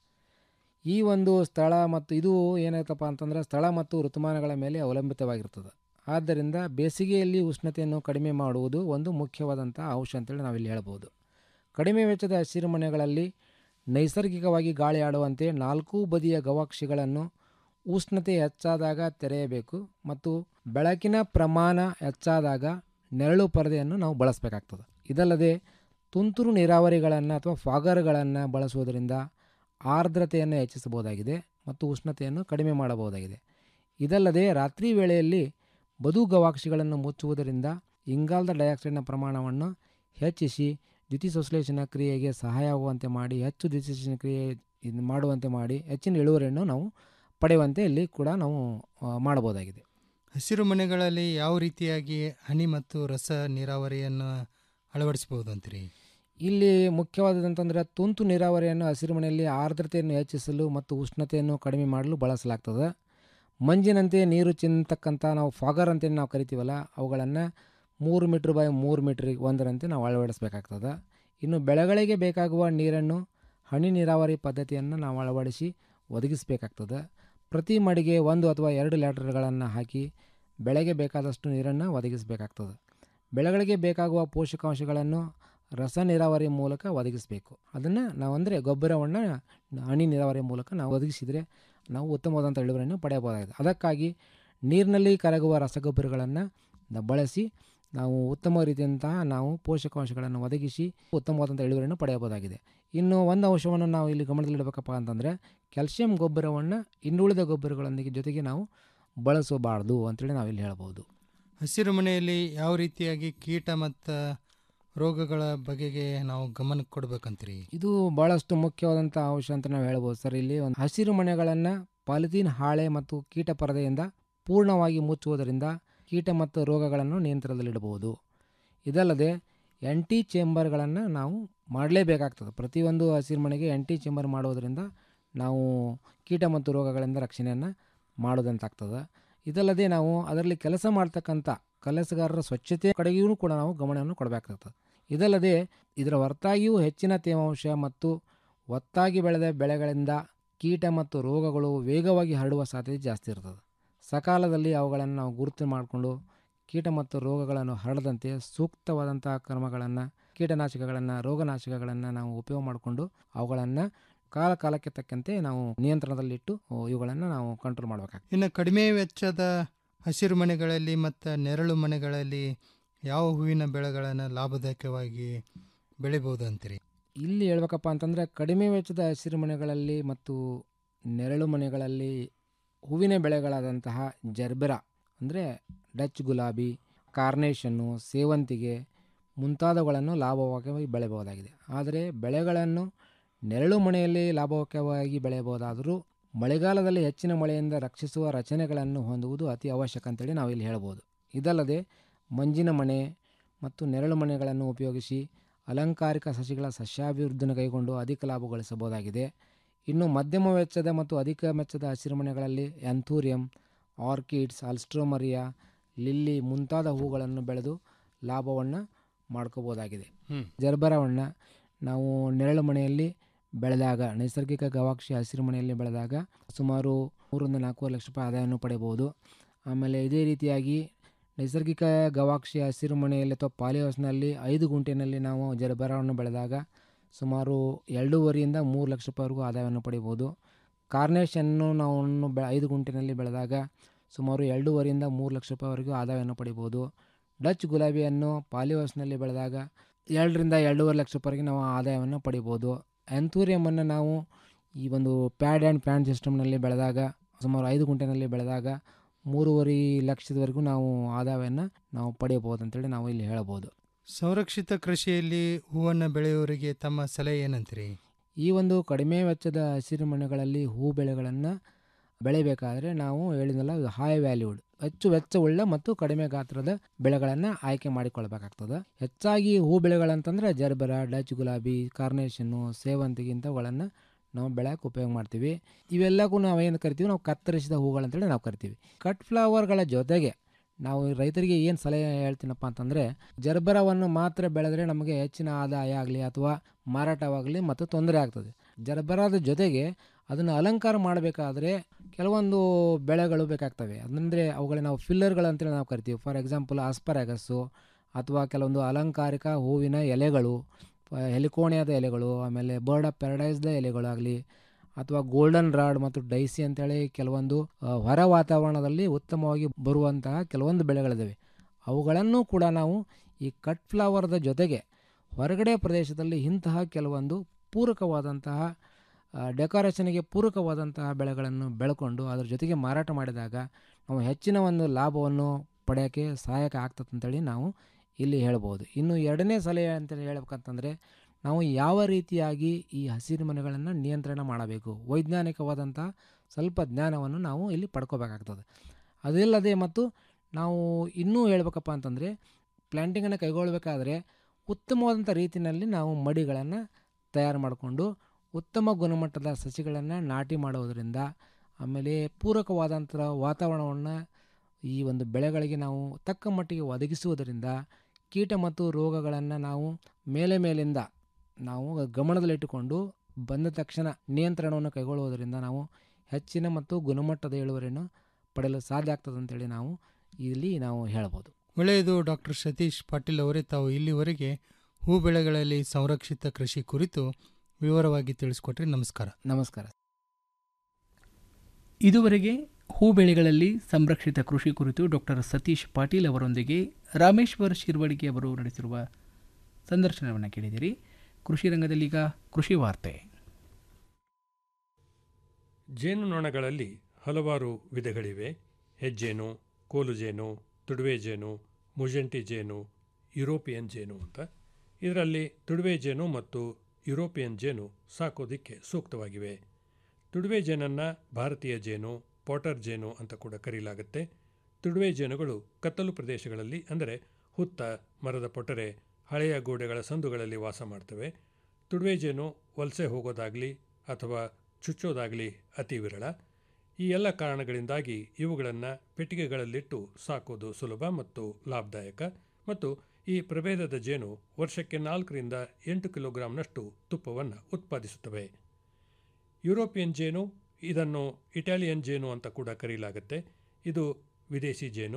ಈ ಒಂದು ಸ್ಥಳ ಮತ್ತು ಇದು ಏನಾಯ್ತಪ್ಪ ಅಂತಂದ್ರೆ ಸ್ಥಳ ಮತ್ತು ಋತುಮಾನಗಳ ಮೇಲೆ ಅವಲಂಬಿತವಾಗಿರ್ತದೆ ಆದ್ದರಿಂದ ಬೇಸಿಗೆಯಲ್ಲಿ ಉಷ್ಣತೆಯನ್ನು ಕಡಿಮೆ ಮಾಡುವುದು ಒಂದು ಮುಖ್ಯವಾದಂಥ ಅಂಶ ಅಂತೇಳಿ ನಾವಿಲ್ಲಿ ಹೇಳ್ಬೋದು ಕಡಿಮೆ ವೆಚ್ಚದ ಹಸಿರು ಮನೆಗಳಲ್ಲಿ ನೈಸರ್ಗಿಕವಾಗಿ ಗಾಳಿ ಆಡುವಂತೆ ನಾಲ್ಕು ಬದಿಯ ಗವಾಕ್ಷಿಗಳನ್ನು ಉಷ್ಣತೆ ಹೆಚ್ಚಾದಾಗ ತೆರೆಯಬೇಕು ಮತ್ತು ಬೆಳಕಿನ ಪ್ರಮಾಣ ಹೆಚ್ಚಾದಾಗ ನೆರಳು ಪರದೆಯನ್ನು ನಾವು ಬಳಸಬೇಕಾಗ್ತದೆ ಇದಲ್ಲದೆ ತುಂತುರು ನೀರಾವರಿಗಳನ್ನು ಅಥವಾ ಫಾಗರ್ಗಳನ್ನು ಬಳಸುವುದರಿಂದ ಆರ್ದ್ರತೆಯನ್ನು ಹೆಚ್ಚಿಸಬಹುದಾಗಿದೆ ಮತ್ತು ಉಷ್ಣತೆಯನ್ನು ಕಡಿಮೆ ಮಾಡಬಹುದಾಗಿದೆ ಇದಲ್ಲದೆ ರಾತ್ರಿ ವೇಳೆಯಲ್ಲಿ ಬದು ಗವಾಕ್ಷಿಗಳನ್ನು ಮುಚ್ಚುವುದರಿಂದ ಇಂಗಾಲದ ಡೈಆಕ್ಸೈಡ್ನ ಪ್ರಮಾಣವನ್ನು ಹೆಚ್ಚಿಸಿ ದ್ಯುತಿಸಂಶ್ಲೇಷಣ ಕ್ರಿಯೆಗೆ ಸಹಾಯವಾಗುವಂತೆ ಮಾಡಿ ಹೆಚ್ಚು ದ್ಯುತಿಸಂಶ್ಲೇಷಣ ಕ್ರಿಯೆ ಇದು ಮಾಡುವಂತೆ ಮಾಡಿ ಹೆಚ್ಚಿನ ಇಳುವರಿಯನ್ನು ನಾವು ಪಡೆಯುವಂತೆ ಇಲ್ಲಿ ಕೂಡ ನಾವು ಆ, ಮಾಡಬಹುದಾಗಿದೆ ಹಸಿರು ಮನೆಗಳಲ್ಲಿ ಯಾವ ರೀತಿಯಾಗಿ ಹನಿ ಮತ್ತು ರಸ ನೀರಾವರಿಯನ್ನು ಅಳವಡಿಸಬಹುದು ಅಂತೀರಿ ಇಲ್ಲಿ ಮುಖ್ಯವಾದಂತಂದರೆ ತುಂತು ನೀರಾವರಿಯನ್ನು ಹಸಿರು ಮನೆಯಲ್ಲಿ ಆರ್ದ್ರತೆಯನ್ನು ಹೆಚ್ಚಿಸಲು ಮತ್ತು ಉಷ್ಣತೆಯನ್ನು ಕಡಿಮೆ ಮಾಡಲು ಬಳಸಲಾಗ್ತದೆ ಮಂಜಿನಂತೆ ನೀರು ಚಿಂತಕ್ಕಂಥ ನಾವು ಫಾಗರ್ ಅಂತೇನು ನಾವು ಕರಿತೀವಲ್ಲ ಅವುಗಳನ್ನು ಮೂರು ಮೀಟ್ರ್ ಬೈ ಮೂರು ಮೀಟ್ರಿಗೆ ಒಂದರಂತೆ ನಾವು ಅಳವಡಿಸಬೇಕಾಗ್ತದೆ ಇನ್ನು ಬೆಳೆಗಳಿಗೆ ಬೇಕಾಗುವ ನೀರನ್ನು ಹನಿ ನೀರಾವರಿ ಪದ್ಧತಿಯನ್ನು ನಾವು ಅಳವಡಿಸಿ ಒದಗಿಸಬೇಕಾಗ್ತದೆ ಪ್ರತಿ ಮಡಿಗೆ ಒಂದು ಅಥವಾ ಎರಡು ಲೀಟರ್ಗಳನ್ನು ಹಾಕಿ ಬೆಳೆಗೆ ಬೇಕಾದಷ್ಟು ನೀರನ್ನು ಒದಗಿಸಬೇಕಾಗ್ತದೆ ಬೆಳೆಗಳಿಗೆ ಬೇಕಾಗುವ ಪೋಷಕಾಂಶಗಳನ್ನು ರಸ ನೀರಾವರಿ ಮೂಲಕ ಒದಗಿಸಬೇಕು ಅದನ್ನು ನಾವು ಅಂದರೆ ಗೊಬ್ಬರವನ್ನು ಹನಿ ನೀರಾವರಿ ಮೂಲಕ ನಾವು ಒದಗಿಸಿದರೆ ನಾವು ಉತ್ತಮವಾದಂಥ ಇಳುವರಿಯನ್ನು ಪಡೆಯಬಹುದಾಗಿದೆ ಅದಕ್ಕಾಗಿ ನೀರಿನಲ್ಲಿ ಕರಗುವ ರಸಗೊಬ್ಬರಗಳನ್ನು ನ- ಬಳಸಿ ನಾವು ಉತ್ತಮ ರೀತಿಯಂತಹ ನಾವು ಪೋಷಕಾಂಶಗಳನ್ನು ಒದಗಿಸಿ ಉತ್ತಮವಾದಂಥ ಇಳುವರಿಯನ್ನು ಪಡೆಯಬಹುದಾಗಿದೆ ಇನ್ನು ಒಂದು ಅಂಶವನ್ನು ನಾವು ಇಲ್ಲಿ ಗಮನದಲ್ಲಿಡಬೇಕಪ್ಪ ಅಂತಂದರೆ ಕ್ಯಾಲ್ಸಿಯಂ ಗೊಬ್ಬರವನ್ನು ಇನ್ನುಳಿದ ಗೊಬ್ಬರಗಳೊಂದಿಗೆ ಜೊತೆಗೆ ನಾವು ಬಳಸಬಾರ್ದು ಅಂತೇಳಿ ನಾವಿಲ್ಲಿ ಹೇಳ್ಬೋದು ಹಸಿರು ಮನೆಯಲ್ಲಿ ಯಾವ ರೀತಿಯಾಗಿ ಕೀಟ ಮತ್ತು ರೋಗಗಳ ಬಗೆಗೆ ನಾವು ಗಮನ ಕೊಡ್ಬೇಕಂತೀರಿ ಇದು ಭಾಳಷ್ಟು ಮುಖ್ಯವಾದಂಥ ಅಂಶ ಅಂತ ನಾವು ಹೇಳ್ಬೋದು ಸರ್ ಇಲ್ಲಿ ಒಂದು ಹಸಿರು ಮನೆಗಳನ್ನು ಪಾಲಿಥೀನ್ ಹಾಳೆ ಮತ್ತು ಕೀಟ ಪರದೆಯಿಂದ ಪೂರ್ಣವಾಗಿ ಮುಚ್ಚುವುದರಿಂದ ಕೀಟ ಮತ್ತು ರೋಗಗಳನ್ನು ನಿಯಂತ್ರಣದಲ್ಲಿಡಬಹುದು ಇದಲ್ಲದೆ ಎಂಟಿ ಚೇಂಬರ್ಗಳನ್ನು ನಾವು ಮಾಡಲೇಬೇಕಾಗ್ತದೆ ಪ್ರತಿಯೊಂದು ಹಸಿರು ಮನೆಗೆ ಎಂಟಿ ಚೇಂಬರ್ ಮಾಡೋದರಿಂದ ನಾವು ಕೀಟ ಮತ್ತು ರೋಗಗಳಿಂದ ರಕ್ಷಣೆಯನ್ನು ಮಾಡೋದಂತಾಗ್ತದೆ ಇದಲ್ಲದೆ ನಾವು ಅದರಲ್ಲಿ ಕೆಲಸ ಮಾಡ್ತಕ್ಕಂಥ ಕೆಲಸಗಾರರ ಸ್ವಚ್ಛತೆ ಕಡೆಗೂ ಕೂಡ ನಾವು ಗಮನವನ್ನು ಕೊಡಬೇಕಾಗ್ತದೆ ಇದಲ್ಲದೆ ಇದರ ಹೊರತಾಗಿಯೂ ಹೆಚ್ಚಿನ ತೇವಾಂಶ ಮತ್ತು ಒತ್ತಾಗಿ ಬೆಳೆದ ಬೆಳೆಗಳಿಂದ ಕೀಟ ಮತ್ತು ರೋಗಗಳು ವೇಗವಾಗಿ ಹರಡುವ ಸಾಧ್ಯತೆ ಜಾಸ್ತಿ ಇರ್ತದೆ ಸಕಾಲದಲ್ಲಿ ಅವುಗಳನ್ನು ನಾವು ಗುರುತು ಮಾಡಿಕೊಂಡು ಕೀಟ ಮತ್ತು ರೋಗಗಳನ್ನು ಹರಡದಂತೆ ಸೂಕ್ತವಾದಂಥ ಕ್ರಮಗಳನ್ನು ಕೀಟನಾಶಕಗಳನ್ನು ರೋಗನಾಶಕಗಳನ್ನು ನಾವು ಉಪಯೋಗ ಮಾಡಿಕೊಂಡು ಅವುಗಳನ್ನು ಕಾಲ ಕಾಲಕ್ಕೆ ತಕ್ಕಂತೆ ನಾವು ನಿಯಂತ್ರಣದಲ್ಲಿಟ್ಟು ಇವುಗಳನ್ನು ನಾವು ಕಂಟ್ರೋಲ್ ಮಾಡಬೇಕಾಗ್ತದೆ ಇನ್ನು ಕಡಿಮೆ ವೆಚ್ಚದ ಹಸಿರು ಮನೆಗಳಲ್ಲಿ ಮತ್ತು ನೆರಳು ಮನೆಗಳಲ್ಲಿ ಯಾವ ಹೂವಿನ ಬೆಳೆಗಳನ್ನು ಲಾಭದಾಯಕವಾಗಿ ಬೆಳಿಬೋದು ಅಂತೀರಿ ಇಲ್ಲಿ ಹೇಳ್ಬೇಕಪ್ಪ ಅಂತಂದರೆ ಕಡಿಮೆ ವೆಚ್ಚದ ಹಸಿರು ಮನೆಗಳಲ್ಲಿ ಮತ್ತು ನೆರಳು ಮನೆಗಳಲ್ಲಿ ಹೂವಿನ ಬೆಳೆಗಳಾದಂತಹ ಜರ್ಬೆರಾ ಅಂದರೆ ಡಚ್ ಗುಲಾಬಿ ಕಾರ್ನೇಷನ್ನು ಸೇವಂತಿಗೆ ಮುಂತಾದವುಗಳನ್ನು ಲಾಭವಾಗಿ ಬೆಳೆಯಬಹುದಾಗಿದೆ ಆದರೆ ಬೆಳೆಗಳನ್ನು ನೆರಳು ಮನೆಯಲ್ಲಿ ಲಾಭಕವಾಗಿ ಬೆಳೆಯಬಹುದಾದರೂ ಮಳೆಗಾಲದಲ್ಲಿ ಹೆಚ್ಚಿನ ಮಳೆಯಿಂದ ರಕ್ಷಿಸುವ ರಚನೆಗಳನ್ನು ಹೊಂದುವುದು ಅತಿ ಅವಶ್ಯಕ ಅಂತೇಳಿ ನಾವು ಇಲ್ಲಿ ಹೇಳ್ಬೋದು ಇದಲ್ಲದೆ ಮಂಜಿನ ಮನೆ ಮತ್ತು ನೆರಳು ಮನೆಗಳನ್ನು ಉಪಯೋಗಿಸಿ ಅಲಂಕಾರಿಕ ಸಸಿಗಳ ಸಸ್ಯಾಭಿವೃದ್ಧಿಯನ್ನು ಕೈಗೊಂಡು ಅಧಿಕ ಲಾಭ ಗಳಿಸಬಹುದಾಗಿದೆ ಇನ್ನು ಮಧ್ಯಮ ವೆಚ್ಚದ ಮತ್ತು ಅಧಿಕ ವೆಚ್ಚದ ಹಸಿರುಮನೆಗಳಲ್ಲಿ ಆ್ಯಂಥೂರಿಯಂ ಆರ್ಕಿಡ್ಸ್ ಅಲ್ಸ್ಟ್ರೋಮರಿಯಾ ಲಿಲ್ಲಿ ಮುಂತಾದ ಹೂಗಳನ್ನು ಬೆಳೆದು ಲಾಭವನ್ನು ಮಾಡ್ಕೋಬೋದಾಗಿದೆ ಹ್ಮ್. ಜರ್ಬರವನ್ನು ನಾವು ನೆರಳು ಮನೆಯಲ್ಲಿ ಬೆಳೆದಾಗ ನೈಸರ್ಗಿಕ ಗವಾಕ್ಷಿ ಹಸಿರು ಮನೆಯಲ್ಲಿ ಬೆಳೆದಾಗ ಸುಮಾರು ಮೂರರಿಂದ ನಾಲ್ಕೂವರೆ ಲಕ್ಷ ರೂಪಾಯಿ ಆದಾಯವನ್ನು ಪಡೆಯಬಹುದು ಆಮೇಲೆ ಇದೇ ರೀತಿಯಾಗಿ ನೈಸರ್ಗಿಕ ಗವಾಕ್ಷಿ ಹಸಿರು ಮನೆಯಲ್ಲಿ ಅಥವಾ ಪಾಲಿಹೌಸ್ನಲ್ಲಿ ಐದು ಗುಂಟೆನಲ್ಲಿ ನಾವು ಜರಬರವನ್ನು ಬೆಳೆದಾಗ ಸುಮಾರು ಎರಡೂವರೆಯಿಂದ ಮೂರು ಲಕ್ಷ ರೂಪಾಯಿವರೆಗೂ ಆದಾಯವನ್ನು ಪಡಿಬೋದು ಕಾರ್ನೇಷನ್ನು ನಾವು ಬೆ ಐದು ಗುಂಟೆನಲ್ಲಿ ಬೆಳೆದಾಗ ಸುಮಾರು ಎರಡೂವರೆಯಿಂದ ಮೂರು ಲಕ್ಷ ರೂಪಾಯಿವರೆಗೂ ಆದಾಯವನ್ನು ಪಡಿಬೋದು ಡಚ್ ಗುಲಾಬಿಯನ್ನು ಪಾಲಿಹೌಸ್ನಲ್ಲಿ ಬೆಳೆದಾಗ ಎರಡರಿಂದ ಎರಡೂವರೆ ಲಕ್ಷ ರೂಪಾಯಿಗೆ ನಾವು ಆದಾಯವನ್ನು ಪಡಿಬೋದು ಆ್ಯಂಥೂರಿಯಮನ್ನು ನಾವು ಈ ಒಂದು ಪ್ಯಾಡ್ ಆ್ಯಂಡ್ ಪ್ಯಾನ್ ಸಿಸ್ಟಮ್ನಲ್ಲಿ ಬೆಳೆದಾಗ ಸುಮಾರು ಐದು ಗುಂಟೆನಲ್ಲಿ ಬೆಳೆದಾಗ ಮೂರುವರೆ ಲಕ್ಷದವರೆಗೂ ನಾವು ಆದಾಯವನ್ನು ನಾವು ಪಡೆಯಬಹುದು ಅಂತೇಳಿ ನಾವು ಇಲ್ಲಿ ಹೇಳ್ಬೋದು ಸಂರಕ್ಷಿತ ಕೃಷಿಯಲ್ಲಿ ಹೂವನ್ನು ಬೆಳೆಯುವವರಿಗೆ ತಮ್ಮ ಸಲಹೆ ಏನಂತೀರಿ ಈ ಒಂದು ಕಡಿಮೆ ವೆಚ್ಚದ ಹಸಿರು ಮನೆಗಳಲ್ಲಿ ಹೂ ಬೆಳೆಗಳನ್ನು ಬೆಳೆಯಬೇಕಾದ್ರೆ ನಾವು ಹೇಳಿದ್ನಲ್ಲ ಹೈ ವ್ಯಾಲ್ಯೂಡ್ ಹೆಚ್ಚು ವೆಚ್ಚವುಳ್ಳ ಮತ್ತು ಕಡಿಮೆ ಗಾತ್ರದ ಬೆಳೆಗಳನ್ನು ಆಯ್ಕೆ ಮಾಡಿಕೊಳ್ಬೇಕಾಗ್ತದೆ ಹೆಚ್ಚಾಗಿ ಹೂ ಬೆಳೆಗಳಂತಂದ್ರೆ ಜರ್ಬರ ಡಚ್ ಗುಲಾಬಿ ಕಾರ್ನೇಷನ್ನು ಸೇವಂತಿಗೆ ಇಂಥವುಗಳನ್ನು ನಾವು ಬೆಳೆಯಕ್ಕೆ ಉಪಯೋಗ ಮಾಡ್ತೀವಿ ಇವೆಲ್ಲಕ್ಕೂ ನಾವು ಏನು ಕರಿತೀವಿ ನಾವು ಕತ್ತರಿಸಿದ ಹೂಗಳಂತೇಳಿ ನಾವು ಕರಿತೀವಿ ಕಟ್ ಫ್ಲವರ್ಗಳ ಜೊತೆಗೆ ನಾವು ರೈತರಿಗೆ ಏನು ಸಲಹೆ ಹೇಳ್ತೀನಪ್ಪ ಅಂತಂದರೆ ಜರ್ಬರವನ್ನು ಮಾತ್ರ ಬೆಳೆದ್ರೆ ನಮಗೆ ಹೆಚ್ಚಿನ ಆದಾಯ ಆಗಲಿ ಅಥವಾ ಮಾರಾಟವಾಗಲಿ ಮತ್ತು ತೊಂದರೆ ಆಗ್ತದೆ ಜರ್ಬರದ ಜೊತೆಗೆ ಅದನ್ನು ಅಲಂಕಾರ ಮಾಡಬೇಕಾದ್ರೆ ಕೆಲವೊಂದು ಬೆಳೆಗಳು ಬೇಕಾಗ್ತವೆ ಅಂದರೆ ಅವುಗಳನ್ನ ನಾವು ಫಿಲ್ಲರ್ಗಳು ಅಂತೇಳಿ ನಾವು ಕರಿತೀವಿ ಫಾರ್ ಎಕ್ಸಾಂಪಲ್ ಆಸ್ಪರಾಗಸ್ಸು ಅಥವಾ ಕೆಲವೊಂದು ಅಲಂಕಾರಿಕ ಹೂವಿನ ಎಲೆಗಳು ಪ- ಹೆಲಿಕೋಣಿಯಾದ ಎಲೆಗಳು ಆಮೇಲೆ ಬರ್ಡ್ ಆಫ್ ಪ್ಯಾರಡೈಸ್ದ ಎಲೆಗಳಾಗಲಿ ಅಥವಾ ಗೋಲ್ಡನ್ ರಾಡ್ ಮತ್ತು ಡೈಸಿ ಅಂತೇಳಿ ಕೆಲವೊಂದು ಆ, ಹೊರ ವಾತಾವರಣದಲ್ಲಿ ಉತ್ತಮವಾಗಿ ಬರುವಂತಹ ಕೆಲವೊಂದು ಬೆಳೆಗಳಿದ್ದಾವೆ ಅವುಗಳನ್ನು ಕೂಡ ನಾವು ಈ ಕಟ್ ಫ್ಲವರ್ದ ಜೊತೆಗೆ ಹೊರಗಡೆ ಪ್ರದೇಶದಲ್ಲಿ ಇಂತಹ ಕೆಲವೊಂದು ಪೂರಕವಾದಂತಹ ಡೆಕೋರೇಷನ್ಗೆ ಪೂರಕವಾದಂತಹ ಬೆಳೆಗಳನ್ನು ಬೆಳ್ಕೊಂಡು ಅದ್ರ ಜೊತೆಗೆ ಮಾರಾಟ ಮಾಡಿದಾಗ ನಾವು ಹೆಚ್ಚಿನ ಒಂದು ಲಾಭವನ್ನು ಪಡೆಯೋಕ್ಕೆ ಸಹಾಯಕ ಆಗ್ತದೆ ಅಂತೇಳಿ ನಾವು ಇಲ್ಲಿ ಹೇಳ್ಬೋದು ಇನ್ನು ಎರಡನೇ ಸಲಹೆ ಅಂತೇಳಿ ಹೇಳ್ಬೇಕಂತಂದರೆ ನಾವು ಯಾವ ರೀತಿಯಾಗಿ ಈ ಹಸಿರು ಮನೆಗಳನ್ನು ನಿಯಂತ್ರಣ ಮಾಡಬೇಕು ವೈಜ್ಞಾನಿಕವಾದಂಥ ಸ್ವಲ್ಪ ಜ್ಞಾನವನ್ನು ನಾವು ಇಲ್ಲಿ ಪಡ್ಕೋಬೇಕಾಗ್ತದೆ ಅದಿಲ್ಲದೆ ಮತ್ತು ನಾವು ಇನ್ನೂ ಹೇಳ್ಬೇಕಪ್ಪ ಅಂತಂದರೆ ಪ್ಲ್ಯಾಂಟಿಂಗನ್ನು ಕೈಗೊಳ್ಳಬೇಕಾದ್ರೆ ಉತ್ತಮವಾದಂಥ ರೀತಿಯಲ್ಲಿ ನಾವು ಮಡಿಗಳನ್ನು ತಯಾರು ಮಾಡಿಕೊಂಡು ಉತ್ತಮ ಗುಣಮಟ್ಟದ ಸಸಿಗಳನ್ನು ನಾಟಿ ಮಾಡೋದರಿಂದ ಆಮೇಲೆ ಪೂರಕವಾದಂಥ ವಾತಾವರಣವನ್ನು ಈ ಒಂದು ಬೆಳೆಗಳಿಗೆ ನಾವು ತಕ್ಕ ಮಟ್ಟಿಗೆ ಒದಗಿಸುವುದರಿಂದ ಕೀಟ ಮತ್ತು ರೋಗಗಳನ್ನು ನಾವು ಮೇಲೆ ಮೇಲಿಂದ ನಾವು ಗಮನದಲ್ಲಿಟ್ಟುಕೊಂಡು ಬಂದ ತಕ್ಷಣ ನಿಯಂತ್ರಣವನ್ನು ಕೈಗೊಳ್ಳುವುದರಿಂದ ನಾವು ಹೆಚ್ಚಿನ ಮತ್ತು ಗುಣಮಟ್ಟದ ಇಳುವರಿಯನ್ನು ಪಡೆಯಲು ಸಾಧ್ಯ ಆಗ್ತದೆ ಅಂತೇಳಿ ನಾವು ಇಲ್ಲಿ ನಾವು ಹೇಳ್ಬೋದು ಒಳ್ಳೆಯದು ಡಾಕ್ಟರ್ ಸತೀಶ್ ಪಾಟೀಲ್ ಅವರೇ ತಾವು ಇಲ್ಲಿವರೆಗೆ ಹೂ ಬೆಳೆಗಳಲ್ಲಿ ಸಂರಕ್ಷಿತ ಕೃಷಿ ಕುರಿತು ವಿವರವಾಗಿ ತಿಳಿಸ್ಕೊಟ್ರಿ ನಮಸ್ಕಾರ ನಮಸ್ಕಾರ ಇದುವರೆಗೆ ಹೂ ಬೆಳೆಗಳಲ್ಲಿ ಸಂರಕ್ಷಿತ ಕೃಷಿ ಕುರಿತು ಡಾಕ್ಟರ್ ಸತೀಶ್ ಪಾಟೀಲ್ ಅವರೊಂದಿಗೆ ರಾಮೇಶ್ವರ್ ಶಿರ್ವಡಿಗೆ ಅವರು ನಡೆಸಿರುವ ಸಂದರ್ಶನವನ್ನು ಕೇಳಿದಿರಿ ಕೃಷಿ ರಂಗದಲ್ಲೀಗ ಕೃಷಿ ವಾರ್ತೆ ಜೇನುನೊಣಗಳಲ್ಲಿ ಹಲವಾರು ವಿಧಗಳಿವೆ ಹೆಜ್ಜೇನು ಕೋಲು ಜೇನು ತುಡುವೆ ಜೇನು ಮುಜೆಂಟಿ ಜೇನು ಯುರೋಪಿಯನ್ ಜೇನು ಅಂತ ಇದರಲ್ಲಿ ತುಡುವೆ ಜೇನು ಮತ್ತು ಯುರೋಪಿಯನ್ ಜೇನು ಸಾಕೋದಿಕ್ಕೆ ಸೂಕ್ತವಾಗಿವೆ ತುಡುವೆ ಜೇನನ್ನು ಭಾರತೀಯ ಜೇನು ಪಾಟರ್ ಜೇನು ಅಂತ ಕೂಡ ಕರೆಯಲಾಗುತ್ತೆ ತುಡುವೆ ಜೇನುಗಳು ಕತ್ತಲು ಪ್ರದೇಶಗಳಲ್ಲಿ ಅಂದರೆ ಹುತ್ತ ಮರದ ಪೊಟರೆ ಹಳೆಯ ಗೋಡೆಗಳ ಸಂದುಗಳಲ್ಲಿ ವಾಸ ಮಾಡ್ತವೆ ತುಡುವೆ ಜೇನು ವಲಸೆ ಹೋಗೋದಾಗಲಿ ಅಥವಾ ಚುಚ್ಚೋದಾಗಲಿ ಅತಿ ವಿರಳ ಈ ಎಲ್ಲ ಕಾರಣಗಳಿಂದಾಗಿ ಇವುಗಳನ್ನು ಪೆಟ್ಟಿಗೆಗಳಲ್ಲಿಟ್ಟು ಸಾಕೋದು ಸುಲಭ ಮತ್ತು ಲಾಭದಾಯಕ ಮತ್ತು ಈ ಪ್ರಭೇದದ ಜೇನು ವರ್ಷಕ್ಕೆ ನಾಲ್ಕರಿಂದ ಎಂಟು ಕಿಲೋಗ್ರಾಂನಷ್ಟು ತುಪ್ಪವನ್ನು ಉತ್ಪಾದಿಸುತ್ತವೆ ಯುರೋಪಿಯನ್ ಜೇನು ಇದನ್ನು ಇಟಾಲಿಯನ್ ಜೇನು ಅಂತ ಕೂಡ ಕರೆಯಲಾಗುತ್ತೆ ಇದು ವಿದೇಶಿ ಜೇನು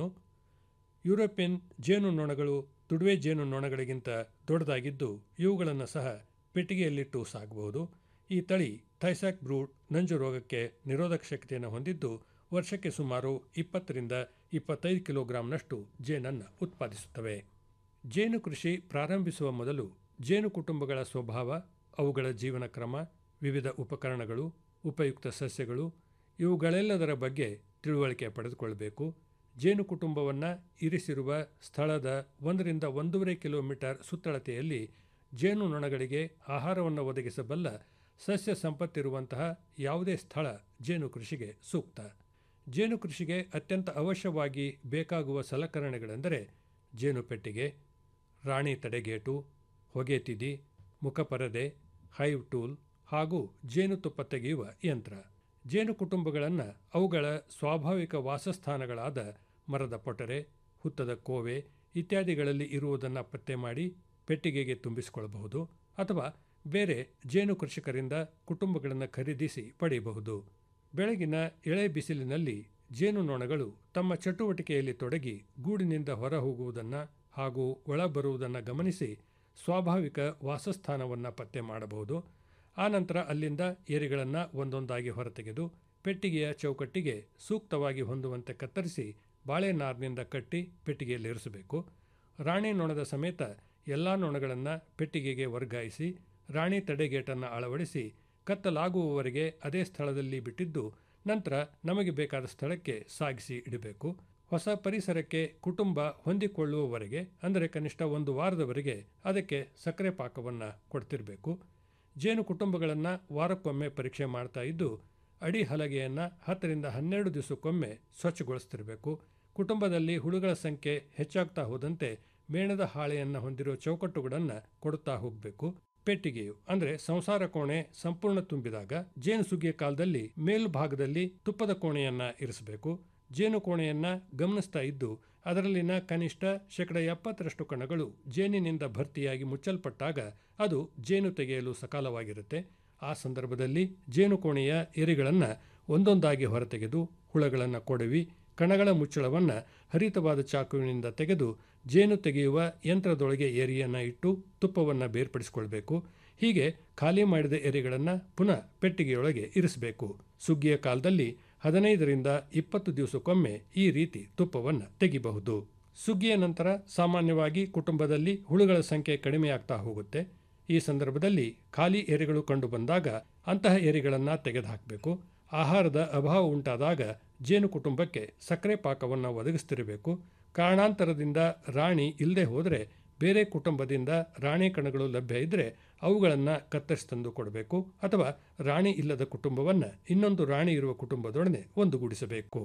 ಯುರೋಪಿಯನ್ ಜೇನು ನೊಣಗಳು ತುಡುವೆ ಜೇನು ನೊಣಗಳಿಗಿಂತ ದೊಡ್ಡದಾಗಿದ್ದು ಇವುಗಳನ್ನು ಸಹ ಪೆಟ್ಟಿಗೆಯಲ್ಲಿಟ್ಟು ಸಾಕಬಹುದು ಈ ತಳಿ ಥೈಸಾಕ್ ಬ್ರೂಡ್ ನಂಜು ರೋಗಕ್ಕೆ ನಿರೋಧಕ ಶಕ್ತಿಯನ್ನು ಹೊಂದಿದ್ದು ವರ್ಷಕ್ಕೆ ಸುಮಾರು ಇಪ್ಪತ್ತರಿಂದ ಇಪ್ಪತ್ತೈದು ಕಿಲೋಗ್ರಾಂನಷ್ಟು ಜೇನನ್ನು ಉತ್ಪಾದಿಸುತ್ತವೆ ಜೇನು ಕೃಷಿ ಪ್ರಾರಂಭಿಸುವ ಮೊದಲು ಜೇನು ಕುಟುಂಬಗಳ ಸ್ವಭಾವ ಅವುಗಳ ಜೀವನ ಕ್ರಮ ವಿವಿಧ ಉಪಕರಣಗಳು ಉಪಯುಕ್ತ ಸಸ್ಯಗಳು ಇವುಗಳೆಲ್ಲದರ ಬಗ್ಗೆ ತಿಳುವಳಿಕೆ ಪಡೆದುಕೊಳ್ಳಬೇಕು ಜೇನು ಕುಟುಂಬವನ್ನು ಇರಿಸಿರುವ ಸ್ಥಳದ ಒಂದರಿಂದ ಒಂದೂವರೆ ಕಿಲೋಮೀಟರ್ ಸುತ್ತಳತೆಯಲ್ಲಿ ಜೇನು ನೊಣಗಳಿಗೆ ಆಹಾರವನ್ನು ಒದಗಿಸಬಲ್ಲ ಸಸ್ಯ ಸಂಪತ್ತಿರುವಂತಹ ಯಾವುದೇ ಸ್ಥಳ ಜೇನು ಕೃಷಿಗೆ ಸೂಕ್ತ ಜೇನು ಕೃಷಿಗೆ ಅತ್ಯಂತ ಅವಶ್ಯವಾಗಿ ಬೇಕಾಗುವ ಸಲಕರಣೆಗಳೆಂದರೆ ಜೇನು ಪೆಟ್ಟಿಗೆ ರಾಣಿ ತಡೆಗೇಟು ಹೊಗೆ ತಿದಿ ಮುಖಪರದೆ ಹೈವ್ ಟೂಲ್ ಹಾಗೂ ಜೇನುತುಪ್ಪ ತೆಗೆಯುವ ಯಂತ್ರ ಜೇನು ಕುಟುಂಬಗಳನ್ನು ಅವುಗಳ ಸ್ವಾಭಾವಿಕ ವಾಸಸ್ಥಾನಗಳಾದ ಮರದ ಪೊಟರೆ ಹುತ್ತದ ಕೋವೆ ಇತ್ಯಾದಿಗಳಲ್ಲಿ ಇರುವುದನ್ನು ಪತ್ತೆ ಮಾಡಿ ಪೆಟ್ಟಿಗೆಗೆ ತುಂಬಿಸಿಕೊಳ್ಳಬಹುದು ಅಥವಾ ಬೇರೆ ಜೇನು ಕೃಷಿಕರಿಂದ ಕುಟುಂಬಗಳನ್ನು ಖರೀದಿಸಿ ಪಡೆಯಬಹುದು ಬೆಳಗಿನ ಎಳೆ ಬಿಸಿಲಿನಲ್ಲಿ ಜೇನು ನೊಣಗಳು ತಮ್ಮ ಚಟುವಟಿಕೆಯಲ್ಲಿ ತೊಡಗಿ ಗೂಡಿನಿಂದ ಹೊರ ಹೋಗುವುದನ್ನು ಹಾಗೂ ಒಳ ಬರುವುದನ್ನು ಗಮನಿಸಿ ಸ್ವಾಭಾವಿಕ ವಾಸಸ್ಥಾನವನ್ನು ಪತ್ತೆ ಮಾಡಬಹುದು ಆನಂತರ ಅಲ್ಲಿಂದ ಏರಿಗಳನ್ನು ಒಂದೊಂದಾಗಿ ಹೊರತೆಗೆದು ಪೆಟ್ಟಿಗೆಯ ಚೌಕಟ್ಟಿಗೆ ಸೂಕ್ತವಾಗಿ ಹೊಂದುವಂತೆ ಕತ್ತರಿಸಿ ಬಾಳೆನಾರಿನಿಂದ ಕಟ್ಟಿ ಪೆಟ್ಟಿಗೆಯಲ್ಲಿ ಇರಿಸಬೇಕು ರಾಣಿ ನೊಣದ ಸಮೇತ ಎಲ್ಲ ನೊಣಗಳನ್ನು ಪೆಟ್ಟಿಗೆಗೆ ವರ್ಗಾಯಿಸಿ ರಾಣಿ ತಡೆಗೇಟನ್ನು ಅಳವಡಿಸಿ ಕತ್ತಲಾಗುವವರೆಗೆ ಅದೇ ಸ್ಥಳದಲ್ಲಿ ಬಿಟ್ಟಿದ್ದು ನಂತರ ನಮಗೆ ಬೇಕಾದ ಸ್ಥಳಕ್ಕೆ ಸಾಗಿಸಿ ಇಡಬೇಕು ಹೊಸ ಪರಿಸರಕ್ಕೆ ಕುಟುಂಬ ಹೊಂದಿಕೊಳ್ಳುವವರೆಗೆ ಅಂದರೆ ಕನಿಷ್ಠ ಒಂದು ವಾರದವರೆಗೆ ಅದಕ್ಕೆ ಸಕ್ಕರೆ ಪಾಕವನ್ನು ಕೊಡ್ತಿರಬೇಕು ಜೇನು ಕುಟುಂಬಗಳನ್ನು ವಾರಕ್ಕೊಮ್ಮೆ ಪರೀಕ್ಷೆ ಮಾಡ್ತಾ ಇದ್ದು ಅಡಿ ಹಲಗೆಯನ್ನು ಹತ್ತರಿಂದ ಹನ್ನೆರಡು ದಿವಸಕ್ಕೊಮ್ಮೆ ಸ್ವಚ್ಛಗೊಳಿಸ್ತಿರಬೇಕು ಕುಟುಂಬದಲ್ಲಿ ಹುಳುಗಳ ಸಂಖ್ಯೆ ಹೆಚ್ಚಾಗ್ತಾ ಹೋದಂತೆ ಮೇಣದ ಹಾಳೆಯನ್ನು ಹೊಂದಿರೋ ಚೌಕಟ್ಟುಗಳನ್ನು ಕೊಡುತ್ತಾ ಹೋಗಬೇಕು ಪೆಟ್ಟಿಗೆಯು ಅಂದರೆ ಸಂಸಾರ ಕೋಣೆ ಸಂಪೂರ್ಣ ತುಂಬಿದಾಗ ಜೇನು ಸುಗ್ಗಿಯ ಕಾಲದಲ್ಲಿ ಮೇಲ್ಭಾಗದಲ್ಲಿ ತುಪ್ಪದ ಕೋಣೆಯನ್ನ ಇರಿಸಬೇಕು ಜೇನು ಕೋಣೆಯನ್ನ ಗಮನಿಸ್ತಾ ಇದ್ದು ಅದರಲ್ಲಿನ ಕನಿಷ್ಠ ಶೇಕಡ ಎಪ್ಪತ್ತರಷ್ಟು ಕಣಗಳು ಜೇನಿನಿಂದ ಭರ್ತಿಯಾಗಿ ಮುಚ್ಚಲ್ಪಟ್ಟಾಗ ಅದು ಜೇನು ತೆಗೆಯಲು ಸಕಾಲವಾಗಿರುತ್ತೆ ಆ ಸಂದರ್ಭದಲ್ಲಿ ಜೇನು ಕೋಣೆಯ ಎರಿಗಳನ್ನು ಒಂದೊಂದಾಗಿ ಹೊರತೆಗೆದು ಹುಳಗಳನ್ನು ಕೊಡವಿ ಕಣಗಳ ಮುಚ್ಚಳವನ್ನು ಹರಿತವಾದ ಚಾಕುವಿನಿಂದ ತೆಗೆದು ಜೇನು ತೆಗೆಯುವ ಯಂತ್ರದೊಳಗೆ ಏರಿಯನ್ನು ಇಟ್ಟು ತುಪ್ಪವನ್ನು ಬೇರ್ಪಡಿಸಿಕೊಳ್ಬೇಕು ಹೀಗೆ ಖಾಲಿ ಮಾಡಿದ ಎರೆಗಳನ್ನು ಪುನಃ ಪೆಟ್ಟಿಗೆಯೊಳಗೆ ಇರಿಸಬೇಕು ಸುಗ್ಗಿಯ ಕಾಲದಲ್ಲಿ ಹದಿನೈದರಿಂದ ಇಪ್ಪತ್ತು ದಿವಸಕ್ಕೊಮ್ಮೆ ಈ ರೀತಿ ತುಪ್ಪವನ್ನು ತೆಗಿಬಹುದು ಸುಗ್ಗಿಯ ನಂತರ ಸಾಮಾನ್ಯವಾಗಿ ಕುಟುಂಬದಲ್ಲಿ ಹುಳುಗಳ ಸಂಖ್ಯೆ ಕಡಿಮೆಯಾಗ್ತಾ ಹೋಗುತ್ತೆ ಈ ಸಂದರ್ಭದಲ್ಲಿ ಖಾಲಿ ಎರೆಗಳು ಕಂಡು ಬಂದಾಗ ಅಂತಹ ಎರೆಗಳನ್ನು ತೆಗೆದುಹಾಕಬೇಕು ಆಹಾರದ ಅಭಾವ ಉಂಟಾದಾಗ ಜೇನು ಕುಟುಂಬಕ್ಕೆ ಸಕ್ಕರೆ ಪಾಕವನ್ನು ಒದಗಿಸ್ತಿರಬೇಕು ಕಾರಣಾಂತರದಿಂದ ರಾಣಿ ಇಲ್ಲದೆ ಹೋದರೆ ಬೇರೆ ಕುಟುಂಬದಿಂದ ರಾಣಿ ಕಣಗಳು ಲಭ್ಯ ಇದ್ದರೆ ಅವುಗಳನ್ನು ಕತ್ತರಿಸಿ ತಂದು ಕೊಡಬೇಕು ಅಥವಾ ರಾಣಿ ಇಲ್ಲದ ಕುಟುಂಬವನ್ನು ಇನ್ನೊಂದು ರಾಣಿ ಇರುವ ಕುಟುಂಬದೊಡನೆ ಒಂದುಗೂಡಿಸಬೇಕು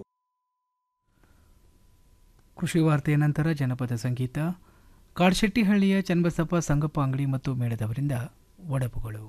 ಕೃಷಿ ವಾರ್ತೆಯ ನಂತರ ಜನಪದ ಸಂಗೀತ ಕಾಡ್ಶೆಟ್ಟಿಹಳ್ಳಿಯ ಚನ್ನಬಸಪ್ಪ ಸಂಗಪ್ಪ ಅಂಗಡಿ ಮತ್ತು ಮೇಳದವರಿಂದ ಒಡಪುಗಳು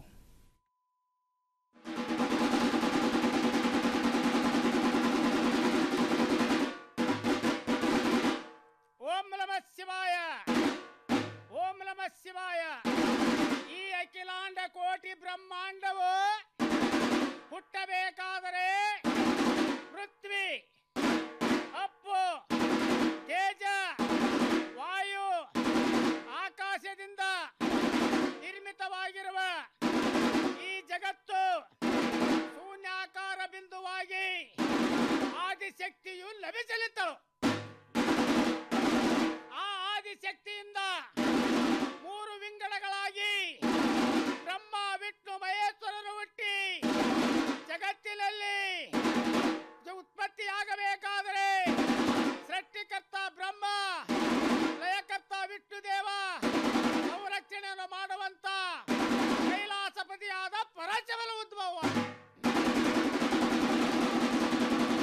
ಓಂ ನಮಃ ಶಿವಾಯ ಓಂ ನಮಃ ಶಿವಾಯ ಈ ಅಖಿಲಾಂಡ ಕೋಟಿ ಬ್ರಹ್ಮಾಂಡವು ಹುಟ್ಟಬೇಕಾದರೆ ಪೃಥ್ವಿ ಅಪ್ಪು ತೇಜ ವಾಯು ಆಕಾಶದಿಂದ ನಿರ್ಮಿತವಾಗಿರುವ ಈ ಜಗತ್ತು ಶೂನ್ಯಾಕಾರ ಬಿಂದುವಾಗಿ ಆದಿಶಕ್ತಿಯು ಲಭಿಸಲಿದ್ದಳು ಆ ಆದಿಶಕ್ತಿಯಿಂದ ಮೂರು ವಿಂಗಡಗಳಾಗಿ ಬ್ರಹ್ಮ ವಿಷ್ಣು ಮಹೇಶ್ವರರು ಹುಟ್ಟಿ ಜಗತ್ತಿನಲ್ಲಿ ಜ- ಉತ್ಪತ್ತಿಯಾಗಬೇಕಾದರೆ ಸೃಷ್ಟಿಕರ್ತ ಬ್ರಹ್ಮ ಲಯಕರ್ತ ವಿಷ್ಣು ದೇವ ಸಂರಕ್ಷಣೆಯನ್ನು ಮಾಡುವಂತ ಕೈಲಾಸಪತಿಯಾದ ಪರಚವಲ ಉದ್ಭವ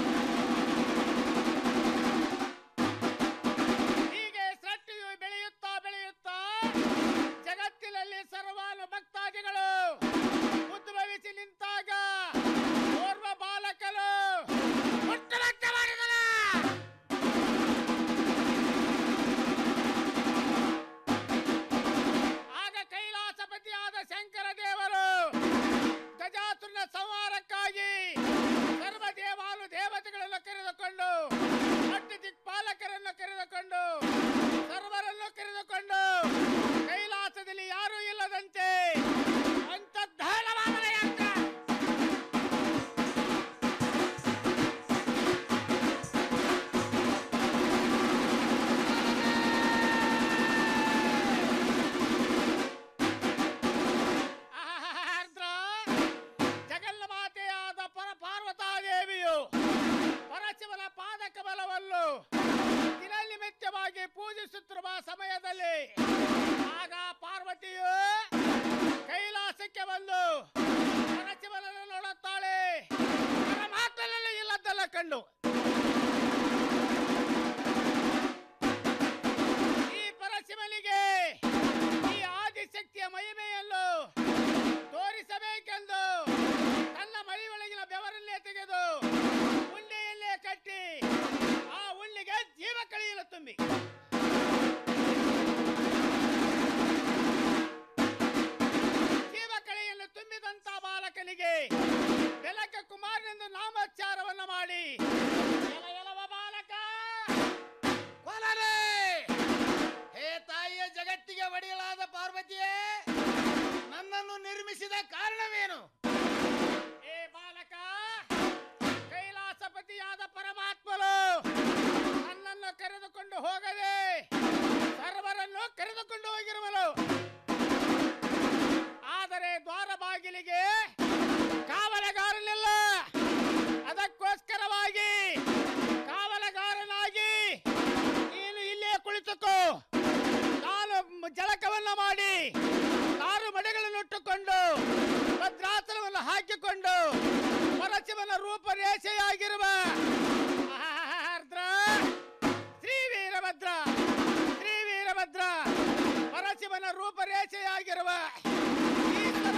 ಹೀಗೆ ಸೃಷ್ಟಿಯು ಬೆಳೆಯುತ್ತಾ ಕರೆದುಕೊಂಡು ಅಟ್ಟು ದಿಕ್ಪಾಲಕರನ್ನು ಕರೆದುಕೊಂಡು ಸರ್ವರನ್ನು ಕರೆದುಕೊಂಡು ಕೈಲಾಸದಲ್ಲಿ ಯಾರೂ ಇಲ್ಲದಂತೆ ಅಂತದ್ದಾಳವಾದ ಯಂತ್ರ ಆರ್ದ್ರ ಜಗನ್ಮಾತೆಯಾದ ಪರ ಪಾರ್ವತಾದೇವಿಯು ಪರಶಿವನ ಪಾದ ಕಮಲವನ್ನು ದಿನನಿಮಿತ್ತವಾಗಿ ಪೂಜಿಸುತ್ತಿರುವ ಸಮಯದಲ್ಲಿ ಆಗ ಪಾರ್ವತಿಯು ಕೈಲಾಸಕ್ಕೆ ಬಂದು ಪರಶಿವನನ್ನು ನೋಡುತ್ತಾಳೆ ಪರಮಾತ್ಮನಲ್ಲಿ ಇಲ್ಲದ್ದಲ್ಲ ಕಂಡು ಈ ಪರಶಿವನಿಗೆ ಈ ಆದಿಶಕ್ತಿಯ ಮಹಿಮೆಯನ್ನು ತೋರಿಸಬೇಕೆಂದು ತನ್ನ ಮೈ ಒಳಗಿನ ಬೆವರನ್ನೇ ತೆಗೆದು ಉಂಡೆಯಲ್ಲೇ ಕಟ್ಟಿ ಆ ಉಂಡಿಗೆ ಜೀವ ಕಳೆಯಲು ತುಂಬಿ ಜೀವ ಕಳೆಯನ್ನು ತುಂಬಿದಂತ ಬಾಲಕನಿಗೆ ಬೆಲಕ ಕುಮಾರನೆಂದು ನಾಮೋಚ್ಚಾರವನ್ನು ಮಾಡಿ ಎಲ ಎಲವ ಬಾಲಕ ಕೊಲರೆ ಹೇ ತಾಯಿಯ ಜಗತ್ತಿಗೆ ಒಡೆಯಲಾದ ಪಾರ್ವತಿಯೇ ನನ್ನನ್ನು ನಿರ್ಮಿಸಿದ ಕಾರಣವೇನು ಏ ಬಾಲಕ ಕೈಲಾಸಪತಿಯಾದ ಪರಮಾತ್ಮನು ನನ್ನನ್ನು ಕರೆದುಕೊಂಡು ಹೋಗದೆ ಸರ್ವರನ್ನು ಕರೆದುಕೊಂಡು ಹೋಗಿರುವನು ಆದರೆ ದ್ವಾರ ಬಾಗಿಲಿಗೆ ಕಾವಲಗಾರನಿಲ್ಲ ಅದಕ್ಕೋಸ್ಕರವಾಗಿ ಕಾವಲಗಾರನಾಗಿ ನೀನು ಇಲ್ಲೇ ಕುಳಿತುಕೋ ನಾನು ಮ- ಜಳಕವನ್ನ ಮಾಡಿ ಆರು ಮಡಿಗಳನ್ನು ಇಟ್ಟುಕೊಂಡು ಭದ್ರಾಸನವನ್ನು ಹಾಕಿಕೊಂಡು ಪರಶಿವನ ರೂಪರೇಷೆಯಾಗಿರುವ ಆರ್ದ್ರ ಶ್ರೀ ವೀರಭದ್ರ ಶ್ರೀ ವೀರಭದ್ರ ಪರಶಿವನ ರೂಪರೇಷೆಯಾಗಿರುವ ಈಶ್ವರ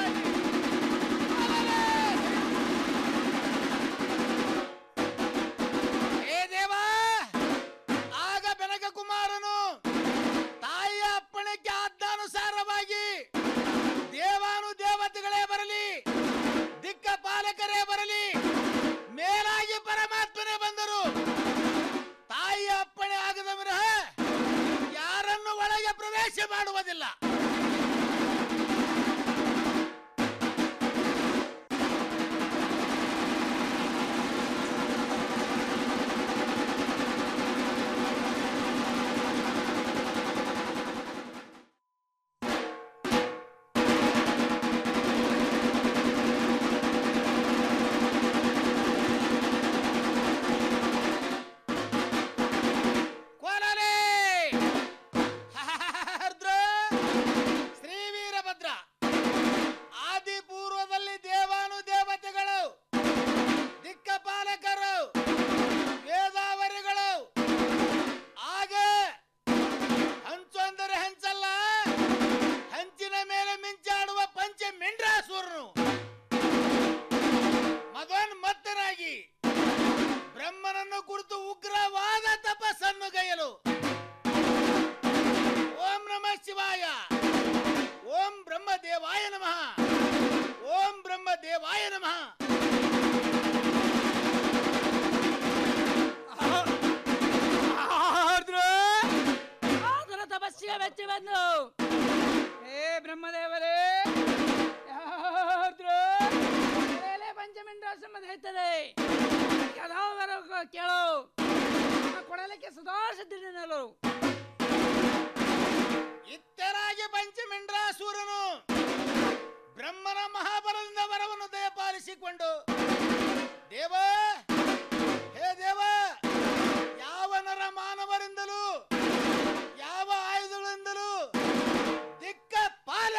ಏ ದೇವ ಆಗ ಬೆನಕ ಕುಮಾರನು ತಾಯಿಯ ಅಪ್ಪಣೆಗೆ ಆಜ್ಞಾನುಸಾರವಾಗಿ ದೇವಾನು ದೇವತೆಗಳೇ ಬರಲಿ ದಿಕ್ಕ ಪಾಲಕರೇ ಬರಲಿ ಮೇಲಾಗಿ ಪರಮಾತ್ಮನೇ ಬಂದರು ತಾಯಿಯ ಅಪ್ಪಣೆ ಆಗದ ವಿರಹ ಯಾರನ್ನು ಒಳಗೆ ಪ್ರವೇಶ ಮಾಡುವುದಿಲ್ಲ ಕೊಲಲೆ ಆರ್ದ್ರ ಶ್ರೀ ವೀರಭದ್ರ ಆದಿ ಪೂರ್ವದಲ್ಲಿ ದೇವಾನು ದೇವತೆಗಳು ದಿಕ್ಕಪಾಲಕರು ವೇದಾವರಿಗಳು ಆಗ ಹಂಚು ಅಂದರೆ ಹಂಚಲ್ಲ ಹಂಚಿನ ಮೇಲೆ ಮಿಂಚಾಡುವ ಪಂಚ ಮೆಂಡ್ರಾಸುರನು ಮದೋನ್ಮತ್ತನಾಗಿ ಬ್ರಹ್ಮನನ್ನು ಕುರಿತು ಉಗ್ರವಾದ ತಪಸ್ಸನ್ನು ಗೈಯಲು ಓಂ ನಮ ಶಿವಾಯ ಓಂ ಬ್ರಹ್ಮ ದೇವಾಯ ನಮಃ ಓಂ ಬ್ರಹ್ಮ ದೇವಾಯ ನಮಃ ಆತನ ತಪಸ್ಸಿಗೆ ಮೆಚ್ಚಿ ಬಂದು ಹೇ ಬ್ರಹ್ಮದೇವರೇ ಯಾರ್ದ್ರು ಮೇಲೆ ಪಂಚಮಿಂಡ್ರಾಶ್ರಮದ ಇರ್ತದೆ ಯಥಾವರ ಕೇಳು ಆ ಕೊಡಲಿಕ್ಕೆ ಸದಾ ಸಿದ್ಧನೆಲ್ಲರು ಇತ್ತರಾಗಿ ಪಂಚಮಿಂಡ್ರಾಸೂರನು ಬ್ರಹ್ಮನ ಮಹಾಬಲದಿಂದ ವರವನ್ನು ದಯಪಾಲಿಸಿಕೊಂಡು ದೇವ